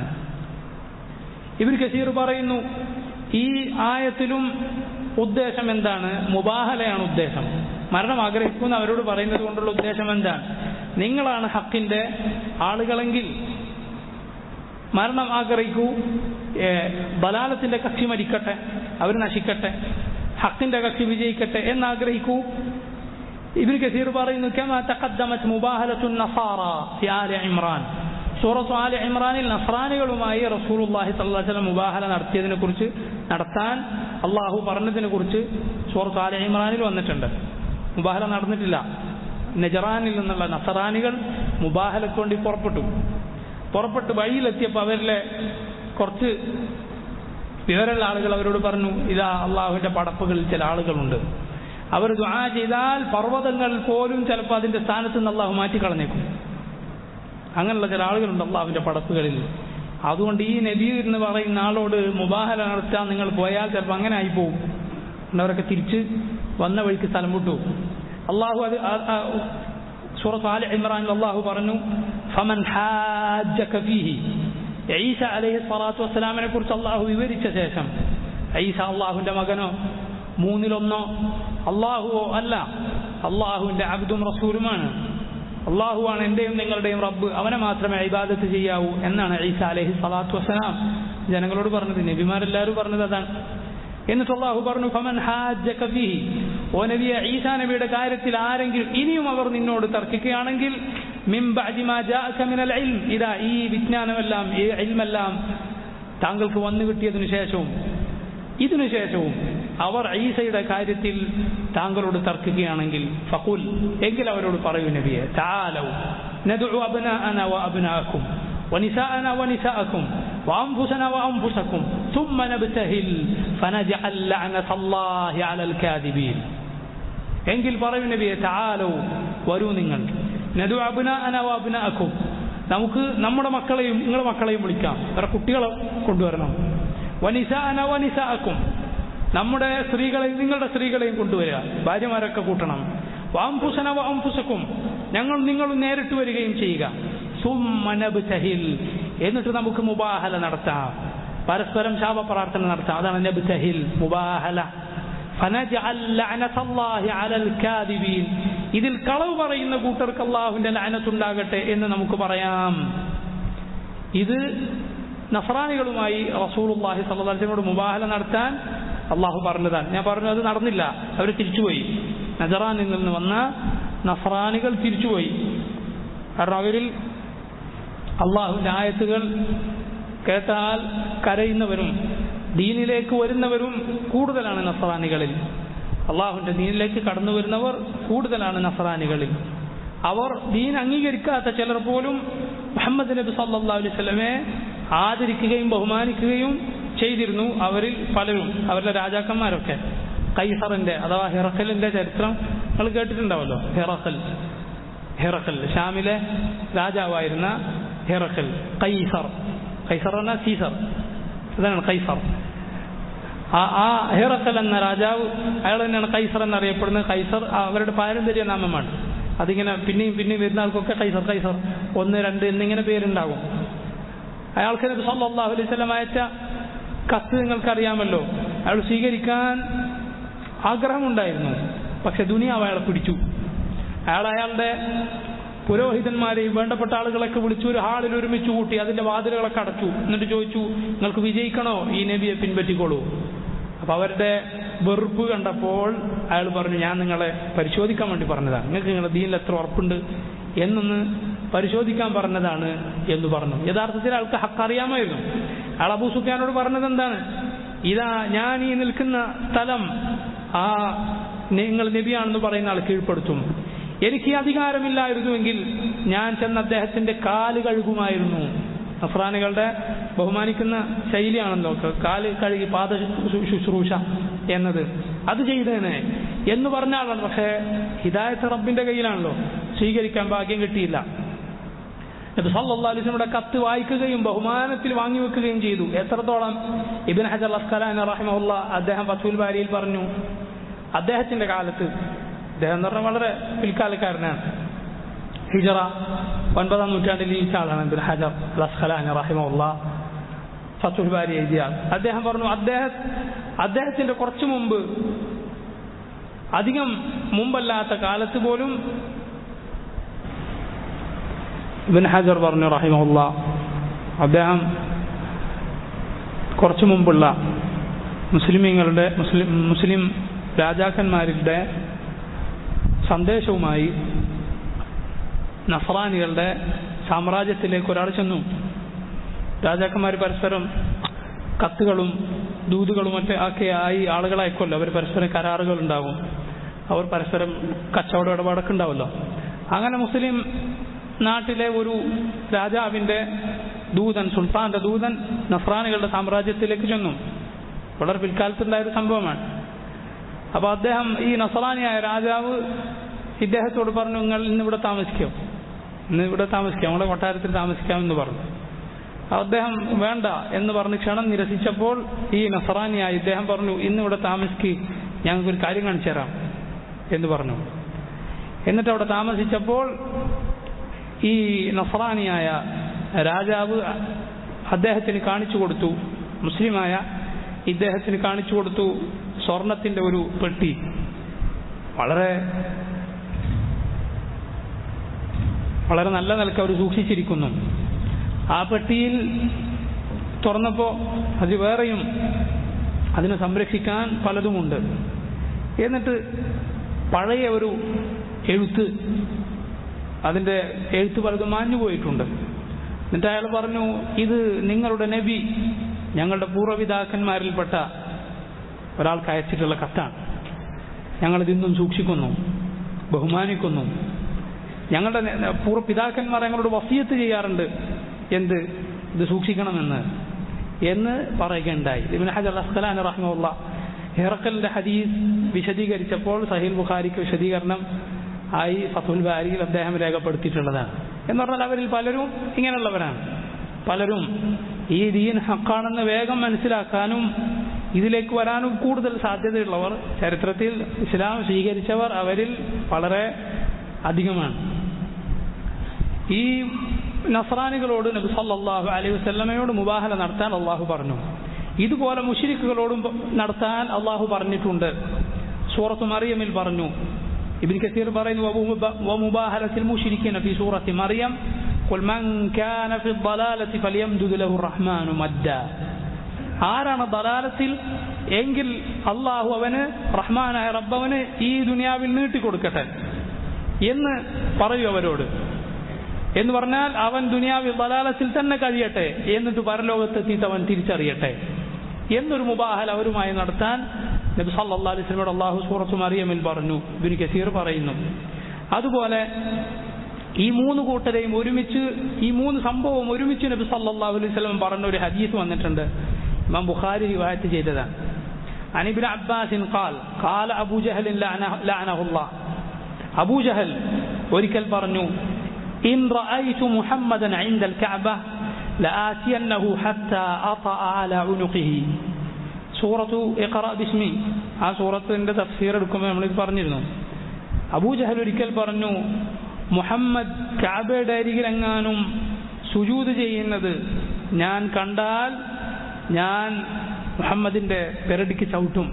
ഇബിൻ കസീർ പറയുന്നു ഈ ആയത്തിലും ഉദ്ദേശം എന്താണ് മുബാഹലയാണ് ഉദ്ദേശം മരണം ആഗ്രഹിക്കുന്ന അവരോട് പറയുന്നത് കൊണ്ടുള്ള ഉദ്ദേശം എന്താണ് നിങ്ങളാണ് ഹക്കിന്റെ ആളുകളെങ്കിൽ മരണം ആഗ്രഹിക്കൂ ഏ, ബലാലത്തിന്റെ കക്ഷി മരിക്കട്ടെ അവർ നശിക്കട്ടെ ഹക്കിന്റെ കക്ഷി വിജയിക്കട്ടെ എന്നാഗ്രഹിക്കൂ ഇബിൻ കസീർ പറയുന്നു كما تقدمت مباهلة النصارى في آل عمران സൂറത്ത് ആല ഇമ്രാനിൽ നസ്രാനികളുമായി റസൂലുള്ളാഹി സ്വല്ലല്ലാഹു അലൈഹി വസല്ലം മുബാഹല നടത്തിയതിനെ കുറിച്ച് നടത്താൻ അള്ളാഹു പറഞ്ഞതിനെ കുറിച്ച് സൂറത്ത് ആല ഇമ്രാനിൽ വന്നിട്ടുണ്ട് മുബാഹല നടന്നിട്ടില്ല നജറാനിൽ നിന്നുള്ള നസറാനികൾ മുബാഹലക്ക് വേണ്ടി പുറപ്പെട്ടു പുറപ്പെട്ട് വഴിയിലെത്തിയപ്പോൾ അവരിലെ കുറച്ച് വിവരമുള്ള ആളുകൾ അവരോട് പറഞ്ഞു ഇതാ അള്ളാഹുവിന്റെ പടപ്പുകളിൽ ചില ആളുകളുണ്ട് അവർ ദുആ ചെയ്താൽ പർവ്വതങ്ങൾ പോലും ചിലപ്പോൾ അതിന്റെ സ്ഥാനത്ത് നിന്ന് അള്ളാഹു മാറ്റിക്കളഞ്ഞേക്കും അങ്ങനെയുള്ള ചില ആളുകളുണ്ട് അള്ളാഹുവിന്റെ പടപ്പുകളിൽ അതുകൊണ്ട് ഈ നബി എന്ന് പറയുന്ന ആളോട് മുബാഹല നടത്താൻ നിങ്ങൾ പോയാൽ ചിലപ്പോൾ അങ്ങനെ ആയിപ്പോവും അവരൊക്കെ തിരിച്ച് വന്ന വഴിക്ക് സ്ഥലം വിട്ടു അള്ളാഹു അത് ആ- ആ സൂറത്ത് ആല ഇമ്രാനിൽ അള്ളാഹു പറഞ്ഞു ഫമൻ ഹാജക ഫീഹി ഈസ അലൈഹി സ്വലാത്തു വസ്സലാമിനെ കുറിച്ച് അള്ളാഹു വിവരിച്ച ശേഷം ഈസ അള്ളാഹുവിന്റെ മകനോ മൂന്നിലൊന്നോ അള്ളാഹുവോ അല്ല അള്ളാഹുവിന്റെ അബ്ദും റസൂലുമാണ് അള്ളാഹുവാണ് എന്റെയും നിങ്ങളുടെയും റബ്ബ് അവനെ മാത്രമേ ഇബാദത്ത് ചെയ്യാവൂ എന്നാണ് ഈസ അലൈഹി സ്വലാത്തു വസ്സലാം ജനങ്ങളോട് പറഞ്ഞത് നബിമാരെല്ലാവരും പറഞ്ഞത് അതാണ് എന്നിട്ട് അള്ളാഹു പറഞ്ഞു ഫമൻ ഹാജക ഫീഹി ഓ നബിയെ ഈസാ നബിയുടെ കാര്യത്തിൽ ആരെങ്കിലും ഇനിയും അവർ നിന്നോട് തർക്കിക്കുകയാണെങ്കിൽ മിൻ ബഅദി മാ ജാഅക മിനൽ ഇൽം ഇതാ ഈ വിജ്ഞാനമെല്ലാം ഈ ഇൽമെല്ലാം താങ്കൾക്ക് വന്നു കിട്ടിയതിനു ശേഷവും ഇതിനു ശേഷവും അവർ ഈസയുടെ കാര്യത്തിൽ താങ്കളോട് തർക്കിക്കുകയാണെങ്കിൽ ഫഖുൽ എങ്കിൽ അവരോട് പറയൂ നബിയെ താലൗ ندعو أبناءنا وأبناءكم ونساءنا ونساءكم وأنفسنا وأنفسكم ثم نبتهل فنجعل لعنة الله على الكاذبين എങ്കിൽ പറയൂ നബിയെ താലോ വരൂ നിങ്ങൾ നദു അബ്നാഅന വ അബ്നാഅക്കും നമുക്ക് നമ്മുടെ മക്കളെയും നിങ്ങളുടെ മക്കളെയും വിളിക്കാം വേറെ കുട്ടികളെ കൊണ്ടുവരണം വനിസാഅന വനിസാഅക്കും നമ്മുടെ സ്ത്രീകളെയും നിങ്ങളുടെ സ്ത്രീകളെയും കൊണ്ടുവരിക ഭാര്യമാരൊക്കെ കൂട്ടണം വാംഫുസന വാംഫുസക്കും ഞങ്ങൾ നിങ്ങൾ നേരിട്ട് വരികയും ചെയ്യുക സുമ്മനബ്തഹിൽ എന്നിട്ട് നമുക്ക് മുബാഹല നടത്താം പരസ്പരം ശാപ പ്രാർത്ഥന നടത്താം അതാണ് നബ്തഹിൽ മുബാഹല فنجعل لعنة الله على الكاذبين ഇതിൽ കളവ് പറയുന്ന കൂട്ടർക്ക് അള്ളാഹുവിന്റെ ലഅനത്തുണ്ടാകട്ടെ എന്ന് നമുക്ക് പറയാം ഇത് നഫറാനികളുമായി റസൂലുള്ളാഹി സ്വല്ലല്ലാഹു അലൈഹി വസല്ലമയോട് മുബാഹല നടത്താൻ അള്ളാഹു പറഞ്ഞതാണ് ഞാൻ പറഞ്ഞു അത് നടന്നില്ല അവർ തിരിച്ചുപോയി നജറാനിൽ നിന്ന് വന്ന നഫറാനികൾ തിരിച്ചുപോയി കാരണം അവരിൽ അള്ളാഹുവിന്റെ ആയത്തുകൾ കേട്ടാൽ കരയുന്നവരും ദീനിലേക്ക് വരുന്നവരും കൂടുതലാണ് നസറാനികളിൽ അള്ളാഹുവിന്റെ ദീനിലേക്ക് കടന്നു വരുന്നവർ കൂടുതലാണ് നസറാനികളിൽ അവർ ദീൻ അംഗീകരിക്കാത്ത ചിലർ പോലും മുഹമ്മദ് നബി സല്ലല്ലാഹു അലൈഹി വസല്ലമയെ ആദരിക്കുകയും ബഹുമാനിക്കുകയും ചെയ്തിരുന്നു അവരിൽ പലരും അവരുടെ രാജാക്കന്മാരൊക്കെ കൈസറിന്റെ അഥവാ ഹിറക്കലിന്റെ ചരിത്രം നിങ്ങൾ കേട്ടിട്ടുണ്ടാവല്ലോ ഹിറക്കൽ ഹിറക്കൽ ഷാമിലെ രാജാവായിരുന്ന ഹിറക്കൽ കൈസർ കൈസർ എന്ന സീസർ അതാണ് കൈസർ ആ ആ ഹിറക്കൽ എന്ന രാജാവ് അയാൾ തന്നെയാണ് കൈസർ എന്നറിയപ്പെടുന്നത് കൈസർ അവരുടെ പാരമ്പര്യ നാമമാണ് അതിങ്ങനെ പിന്നെയും പിന്നെയും വരുന്ന ആൾക്കൊക്കെ കൈസർ കൈസർ ഒന്ന് രണ്ട് എന്നിങ്ങനെ പേരുണ്ടാകും അയാൾക്ക് നബി സല്ലല്ലാഹു അലൈഹി വസല്ലം അയച്ച കത്ത് നിങ്ങൾക്കറിയാമല്ലോ അയാൾ സ്വീകരിക്കാൻ ആഗ്രഹമുണ്ടായിരുന്നു പക്ഷെ ദുനിയാവ് അയാളെ പിടിച്ചു അയാൾ അയാളുടെ പുരോഹിതന്മാരെയും വേണ്ടപ്പെട്ട ആളുകളൊക്കെ വിളിച്ചു ഒരു ഹാളിൽ ഒരുമിച്ച് കൂട്ടി അതിന്റെ വാതിലുകളൊക്കെ അടച്ചു എന്നിട്ട് ചോദിച്ചു നിങ്ങൾക്ക് വിജയിക്കണോ ഈ നബിയെ പിൻപറ്റിക്കോളൂ അപ്പൊ അവരുടെ വെറുപ്പ് കണ്ടപ്പോൾ അയാൾ പറഞ്ഞു ഞാൻ നിങ്ങളെ പരിശോധിക്കാൻ വേണ്ടി പറഞ്ഞതാണ് നിങ്ങൾക്ക് നിങ്ങളുടെ ദീനിൽ എത്ര ഉറപ്പുണ്ട് എന്നൊന്ന് പരിശോധിക്കാൻ പറഞ്ഞതാണ് എന്ന് പറഞ്ഞു യഥാർത്ഥത്തിൽ അയാൾക്ക് ഹക്ക് അറിയാമായിരുന്നു അയാൾ അബൂ സുഫിയാനോട് പറഞ്ഞത് എന്താണ് ഇതാ ഞാൻ ഈ നിൽക്കുന്ന സ്ഥലം ആ നിങ്ങൾ നബിയാണെന്ന് പറയുന്ന ആൾ കീഴ്പ്പെടുത്തും എനിക്ക് ഈ അധികാരമില്ലായിരുന്നുവെങ്കിൽ ഞാൻ ചെന്ന് അദ്ദേഹത്തിന്റെ കാല് കഴുകുമായിരുന്നു നഫ്രാനികളുടെ ബഹുമാനിക്കുന്ന ശൈലിയാണല്ലോ കാല് കഴുകി പാദ ശു- ശുശ്രൂഷ എന്നത് അത് ചെയ്തേനെ എന്ന് പറഞ്ഞ ആളാണ് പക്ഷേ ഹിദായത്ത് റബ്ബിന്റെ കയ്യിലാണല്ലോ സ്വീകരിക്കാൻ ഭാഗ്യം കിട്ടിയില്ല നബി സല്ലല്ലാഹു അലൈഹി വസല്ലമയുടെ കത്ത് വായിക്കുകയും ബഹുമാനത്തിൽ വാങ്ങി വെക്കുകയും ചെയ്തു എത്രത്തോളം ഇബ്ൻ ഹജർ അസ്കലാനി റഹിമഹുല്ല അദ്ദേഹം ഫത്തുൽ ബാരിയിൽ പറഞ്ഞു അദ്ദേഹത്തിന്റെ കാലത്ത് അദ്ദേഹം എന്ന് പറഞ്ഞാൽ വളരെ പിൽക്കാലക്കാരനാണ് ഹിജറ ഒൻപതാം നൂറ്റാണ്ടിൽ ജീവിച്ച ആളാണ് ഇബ്ൻ ഹജർ അസ്ഖലാനി റഹിമഹുല്ല ഫത്തുൽ ബാരി എഴുതിയ ആൾ അദ്ദേഹം പറഞ്ഞു അദ്ദേഹം അദ്ദേഹത്തിന്റെ കുറച്ചു മുമ്പ് അധികം മുമ്പല്ലാത്ത കാലത്ത് പോലും ഇബൻ ഹജർ പറഞ്ഞു റഹിമഹുല്ല അദ്ദേഹം കുറച്ചു മുമ്പുള്ള മുസ്ലിമീങ്ങളുടെ മുസ്ലിം മുസ്ലിം രാജാക്കന്മാരുടെ സന്ദേശവുമായി നഫറാനികളുടെ സാമ്രാജ്യത്തിലേക്ക് ഒരാൾ ചെന്നു രാജാക്കന്മാർ പരസ്പരം കത്തുകളും ദൂതുകളും മറ്റേ ഒക്കെ ആയി ആളുകളായിക്കൊല്ലോ അവർ പരസ്പരം കരാറുകൾ ഉണ്ടാവും അവർ പരസ്പരം കച്ചവട ഇടപാടൊക്കെ ഉണ്ടാവല്ലോ അങ്ങനെ മുസ്ലിം നാട്ടിലെ ഒരു രാജാവിന്റെ ദൂതൻ സുൽത്താന്റെ ദൂതൻ നഫ്രാനികളുടെ സാമ്രാജ്യത്തിലേക്ക് ചെന്നു വളരെ പിൽക്കാലത്തുണ്ടായ ഒരു സംഭവമാണ് അപ്പൊ അദ്ദേഹം ഈ നസറാനിയായ രാജാവ് ഇദ്ദേഹത്തോട് പറഞ്ഞു നിങ്ങൾ ഇന്ന് ഇവിടെ താമസിക്കാം ഇന്ന് ഇവിടെ താമസിക്കാം നമ്മുടെ കൊട്ടാരത്തിൽ താമസിക്കാമെന്ന് പറഞ്ഞു അദ്ദേഹം വേണ്ട എന്ന് പറഞ്ഞ് ക്ഷണം നിരസിച്ചപ്പോൾ ഈ നസറാനിയായി ഇദ്ദേഹം പറഞ്ഞു ഇന്ന് ഇവിടെ താമസിക്ക് ഞങ്ങൾക്കൊരു കാര്യം കാണിച്ചു തരാം എന്ന് പറഞ്ഞു എന്നിട്ട് അവിടെ താമസിച്ചപ്പോൾ ഈ നസറാനിയായ രാജാവ് അദ്ദേഹത്തിന് കാണിച്ചു കൊടുത്തു മുസ്ലിമായ ഇദ്ദേഹത്തിന് കാണിച്ചു കൊടുത്തു സ്വർണത്തിന്റെ ഒരു പെട്ടി വളരെ വളരെ നല്ല നിലക്ക് അവർ സൂക്ഷിച്ചിരിക്കുന്നു ആ പെട്ടിയിൽ തുറന്നപ്പോൾ അത് വേറെയും അതിനെ സംരക്ഷിക്കാൻ പലതുമുണ്ട് എന്നിട്ട് പഴയ ഒരു എഴുത്ത് അതിന്റെ എഴുത്ത് പലതും മാഞ്ഞു പോയിട്ടുണ്ട് എന്നിട്ട് അയാൾ പറഞ്ഞു ഇത് നിങ്ങളുടെ നബി ഞങ്ങളുടെ പൂർവ്വപിതാക്കന്മാരിൽപ്പെട്ട ഒരാൾക്ക് അയച്ചിട്ടുള്ള കത്താണ് ഞങ്ങളിതിന്നും സൂക്ഷിക്കുന്നു ബഹുമാനിക്കുന്നു ഞങ്ങളുടെ പൂർവ്വ പിതാക്കന്മാർ ഞങ്ങളോട് വസീയത്ത് ചെയ്യാറുണ്ട് എന്ത് ഇത് സൂക്ഷിക്കണമെന്ന് എന്ന് പറയുകയുണ്ടായി ഇബിൻ ഹജർ അസ്ഖലാൻ റഹ്മുള്ള ഹെറക്കലിന്റെ ഹദീസ് വിശദീകരിച്ചപ്പോൾ സഹീൽ ബുഖാരിക്ക് വിശദീകരണം ആയി ഫത്തുൽ ബാരിയിൽ അദ്ദേഹം രേഖപ്പെടുത്തിയിട്ടുള്ളതാണ് എന്ന് പറഞ്ഞാൽ അവരിൽ പലരും ഇങ്ങനെയുള്ളവരാണ് പലരും ഈ ദീൻ ഹക്കാണെന്ന് വേഗം മനസ്സിലാക്കാനും ഇതിലേക്ക് വരാനും കൂടുതൽ സാധ്യതയുള്ളവർ ചരിത്രത്തിൽ ഇസ്ലാം സ്വീകരിച്ചവർ അവരിൽ വളരെ അധികമാണ് ഈ നസ്രാനികളോട് നബി സല്ലല്ലാഹു അലൈഹി വസല്ലമയോട് മുബാഹല നടത്താൻ അള്ളാഹു പറഞ്ഞു ഇതുപോലെ മുഷിരിക്കുകളോടും നടത്താൻ അള്ളാഹു പറഞ്ഞിട്ടുണ്ട് സൂറത്ത് മറിയമിൽ പറഞ്ഞു ഇബിൻ കസീർ പറയുന്നു ومباهلة المشركين في سورة مريم قل من كان في الضلالة فليمدد له الرحمن مدا ആരാണ് ദലാലത്തിൽ എങ്കിൽ അള്ളാഹു അവന് റഹ്മാനായ റബ്ബവന് ഈ ദുനിയാവിൽ നീട്ടിക്കൊടുക്കട്ടെ എന്ന് പറയൂ അവരോട് എന്ന് പറഞ്ഞാൽ അവൻ ദുനിയാവിൽ ദലാലത്തിൽ തന്നെ കഴിയട്ടെ എന്നിട്ട് പരലോകത്തെത്തിയിട്ട് അവൻ തിരിച്ചറിയട്ടെ എന്നൊരു മുബാഹൽ അവരുമായി നടത്താൻ നബി സല്ലല്ലാഹു അലൈഹി വസല്ലമയോട് അള്ളാഹു സൂറത്തു മറിയമിൽ പറഞ്ഞു ഇബ്നു കസീർ പറയുന്നു അതുപോലെ ഈ മൂന്ന് കൂട്ടരെയും ഒരുമിച്ച് ഈ മൂന്ന് സംഭവം ഒരുമിച്ച് നബി സല്ലല്ലാഹു അലൈഹി വസല്ലം പറഞ്ഞ ഒരു ഹദീസ് വന്നിട്ടുണ്ട് ഇമാം ബുഖാരി റിവായത്ത് ചെയ്തതാണ് عن ابن عباس قال قال أبو جهل لعنه, لعنه الله أبو جهل ഒരിക്കൽ പറഞ്ഞു إن رأيت محمدا عند الكعبة لآتينه حتى أطأ على عنقه സൂറത്തു ഇഖറ ബിസ്മി ആ സൂറത്തിന്റെ തഫ്സീർ എടുക്കുമ്പോൾ നമ്മളിത് പറഞ്ഞിരുന്നു അബൂജഹൽ ഒരിക്കൽ പറഞ്ഞു മുഹമ്മദ് കാബയുടെ അരികിലെങ്ങാനും സുജൂത് ചെയ്യുന്നത് ഞാൻ കണ്ടാൽ ഞാൻ മുഹമ്മദിന്റെ പെരടിക്ക് ചവിട്ടും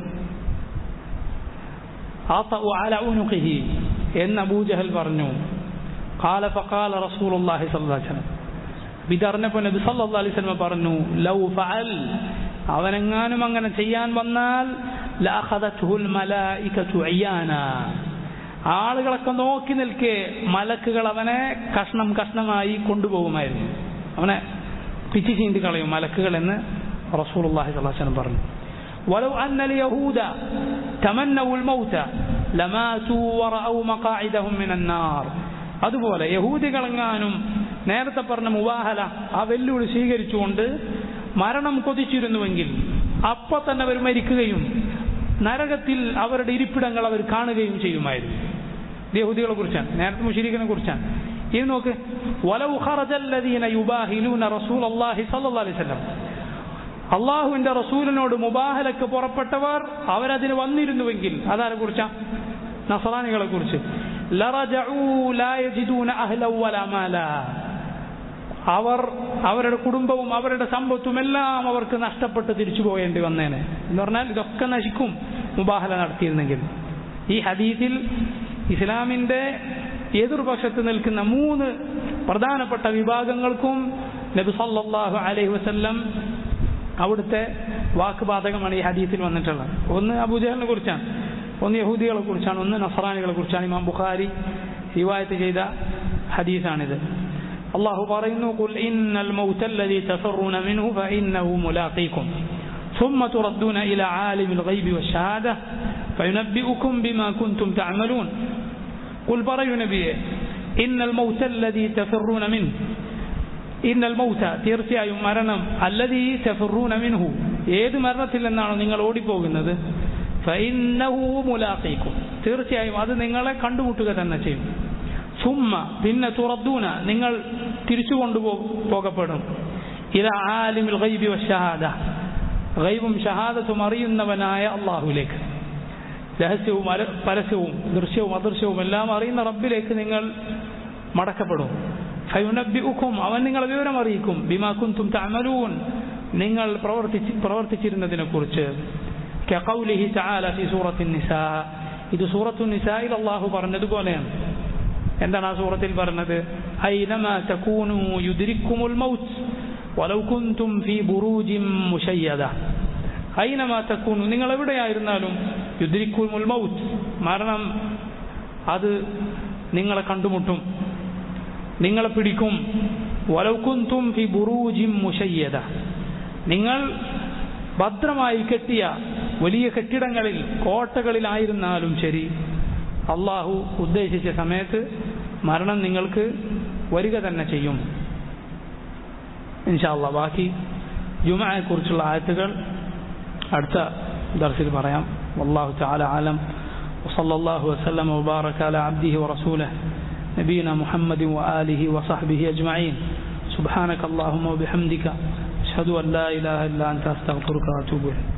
എന്ന് അബൂജഹൽ പറഞ്ഞു قال فقال رسول الله صلى الله عليه وسلم ഇതറിഞ്ഞപ്പോൾ നബി സല്ലല്ലാഹു അലൈഹി വസല്ലം പറഞ്ഞു ലൗ ഫഅൽ അവനെങ്ങാനും അങ്ങനെ ചെയ്യാൻ വന്നാൽ ലഅഖദത്ഹുൽ മലായികതു അയ്യാന ആളുകളൊക്കെ നോക്കി നിൽക്കെ മലക്കുകൾ അവനെ കഷ്ണം കഷ്ണമായി കൊണ്ടുപോകുമായിരുന്നു അവനെ പിച്ചി ചീന്തി കളയും മലക്കുകൾ എന്ന് റസൂലുള്ളാഹി സ്വല്ലല്ലാഹു അലൈഹി വസല്ലം പറഞ്ഞു ولو أن اليهود تمنوا الموت لماتوا ورأوا مقاعدهم من النار അതുപോലെ യഹൂദികളെങ്ങാനും നേരത്തെ പറഞ്ഞ മുവാഹല ആ വെല്ലുവിളി സ്വീകരിച്ചുകൊണ്ട് മരണം കൊതിച്ചിരുന്നുവെങ്കിൽ അപ്പൊ തന്നെ അവർ മരിക്കുകയും നരകത്തിൽ അവരുടെ ഇരിപ്പിടങ്ങൾ അവർ കാണുകയും ചെയ്യുമായിരുന്നു യഹൂദികളെ കുറിച്ചാണ് നേരത്തെ മുഷരിഖിനെ കുറിച്ചാണ് ഇത് നോക്ക് വലൗ ഖറജല്ലദീന യുബാഹിലൂന റസൂലല്ലാഹി സ്വല്ലല്ലാഹി അലൈഹി വസല്ലം അള്ളാഹുവിന്റെ റസൂലിനോട് മുബാഹലക്ക് പുറപ്പെട്ടവർ അവരതിന് വന്നിരുന്നുവെങ്കിൽ അതാരെ കുറിച്ചാ നസറാനികളെ കുറിച്ച് അവർ അവരുടെ കുടുംബവും അവരുടെ സമ്പത്തും എല്ലാം അവർക്ക് നഷ്ടപ്പെട്ട് തിരിച്ചു പോകേണ്ടി വന്നേനെ എന്ന് പറഞ്ഞാൽ ഇതൊക്കെ നശിക്കും മുബാഹല നടത്തിയിരുന്നെങ്കിൽ ഈ ഹദീസിൽ ഇസ്ലാമിന്റെ എതിർപക്ഷത്ത് നിൽക്കുന്ന മൂന്ന് പ്രധാനപ്പെട്ട വിഭാഗങ്ങൾക്കും നബി സല്ലല്ലാഹു അലൈഹി വസല്ലം അവിടുത്തെ വാക്ക് ബാധകമാണ് ഈ ഹദീസിൽ വന്നിട്ടുള്ളത് ഒന്ന് അബൂജഹലിനെ കുറിച്ചാണ് ഒന്ന് യഹൂദികളെ കുറിച്ചാണ് ഒന്ന് നസറാനികളെ കുറിച്ചാണ് ഇമാം ബുഖാരി റിവായത്ത് ചെയ്ത ഹദീസാണിത് അള്ളാഹു പറയുന്നു قل إن الموت الذي تفرون منه فإنه ملاقيكم ثم تردون إلى عالم الغيب والشهادة فينبئكم بما كنتم تعملون قل പറയൂ നബിയെ إن الموت الذي تفرون منه ഇന്നൽ മൗത്ത തീർച്ചയായും മരണം അല്ലതീ തഫറൂന മിൻഹു ഏത് മരണത്തിൽ നിന്നാണോ നിങ്ങൾ ഓടിപ്പോകുന്നത് ഫൈന്നഹു മുലാഖീക്കും തീർച്ചയായും അത് നിങ്ങളെ കണ്ടുമുട്ടുക തന്നെ ചെയ്യും സുമ്മ പിന്നെ തുറദ്ദൂന നിങ്ങൾ തിരിച്ചു കൊണ്ടുപോ പോകപ്പെടും ഇല ആലിമിൽ ഗൈബി വശഹാദ ഗൈബും ഷഹാദത്തും അറിയുന്നവനായ അള്ളാഹുലേക്ക് രഹസ്യവും പരസ്യവും ദൃശ്യവും അദൃശ്യവും എല്ലാം അറിയുന്ന റബ്ബിലേക്ക് നിങ്ങൾ മടക്കപ്പെടും ഫയുനബിഉക്കും അവൻ നിങ്ങളെ വിവരം അറിയിക്കും ബിമാ കുന്തും തഅമലൂൻ നിങ്ങൾ പ്രവർത്തിച്ച് പ്രവർത്തിച്ചിരുന്നതിനെ കുറിച്ച് കഖൗലിഹി തആല ഫി സൂറത്തിൻ നിസാ ഇത് സൂറത്തു നിസായിൽ അല്ലാഹു പറഞ്ഞതുപോലെയാണ് എന്താണ് ആ സൂറത്തിൽ പറഞ്ഞത് ഐനമാ തകൂനു യുദ്രിക്കുമുൽ മൗത്ത് വലൗ കുന്തും ഫീ ബുറൂജിൻ മുശയ്യദ ഐനമാ തകൂനു നിങ്ങൾ എവിടെയായിരുന്നാലും യുദ്രിക്കുമുൽ മൗത്ത് മരണം അത് നിങ്ങളെ കണ്ടുമുട്ടും നിങ്ങളെ പിടിക്കും വലൗകുന്തും ഫി ബുറൂജിം മുശയ്യദ നിങ്ങൾ ഭദ്രമായി കെട്ടിയ വലിയ കെട്ടിടങ്ങളിൽ കോട്ടകളിലായിരുന്നാലും ശരി അള്ളാഹു ഉദ്ദേശിച്ച സമയത്ത് മരണം നിങ്ങൾക്ക് വരിക തന്നെ ചെയ്യും ഇൻഷാല്ല ബാക്കി ജുമയെക്കുറിച്ചുള്ള ആയത്തുകൾ അടുത്ത ദർശിൽ പറയാം വല്ലാഹു തആല ആലം وصلى الله وسلم وبارك على عبده ورسوله نبينا محمد وآله وصحبه أجمعين سبحانك اللهم وبحمدك أشهد أن لا إله إلا أنت أستغفرك وأتوب إليك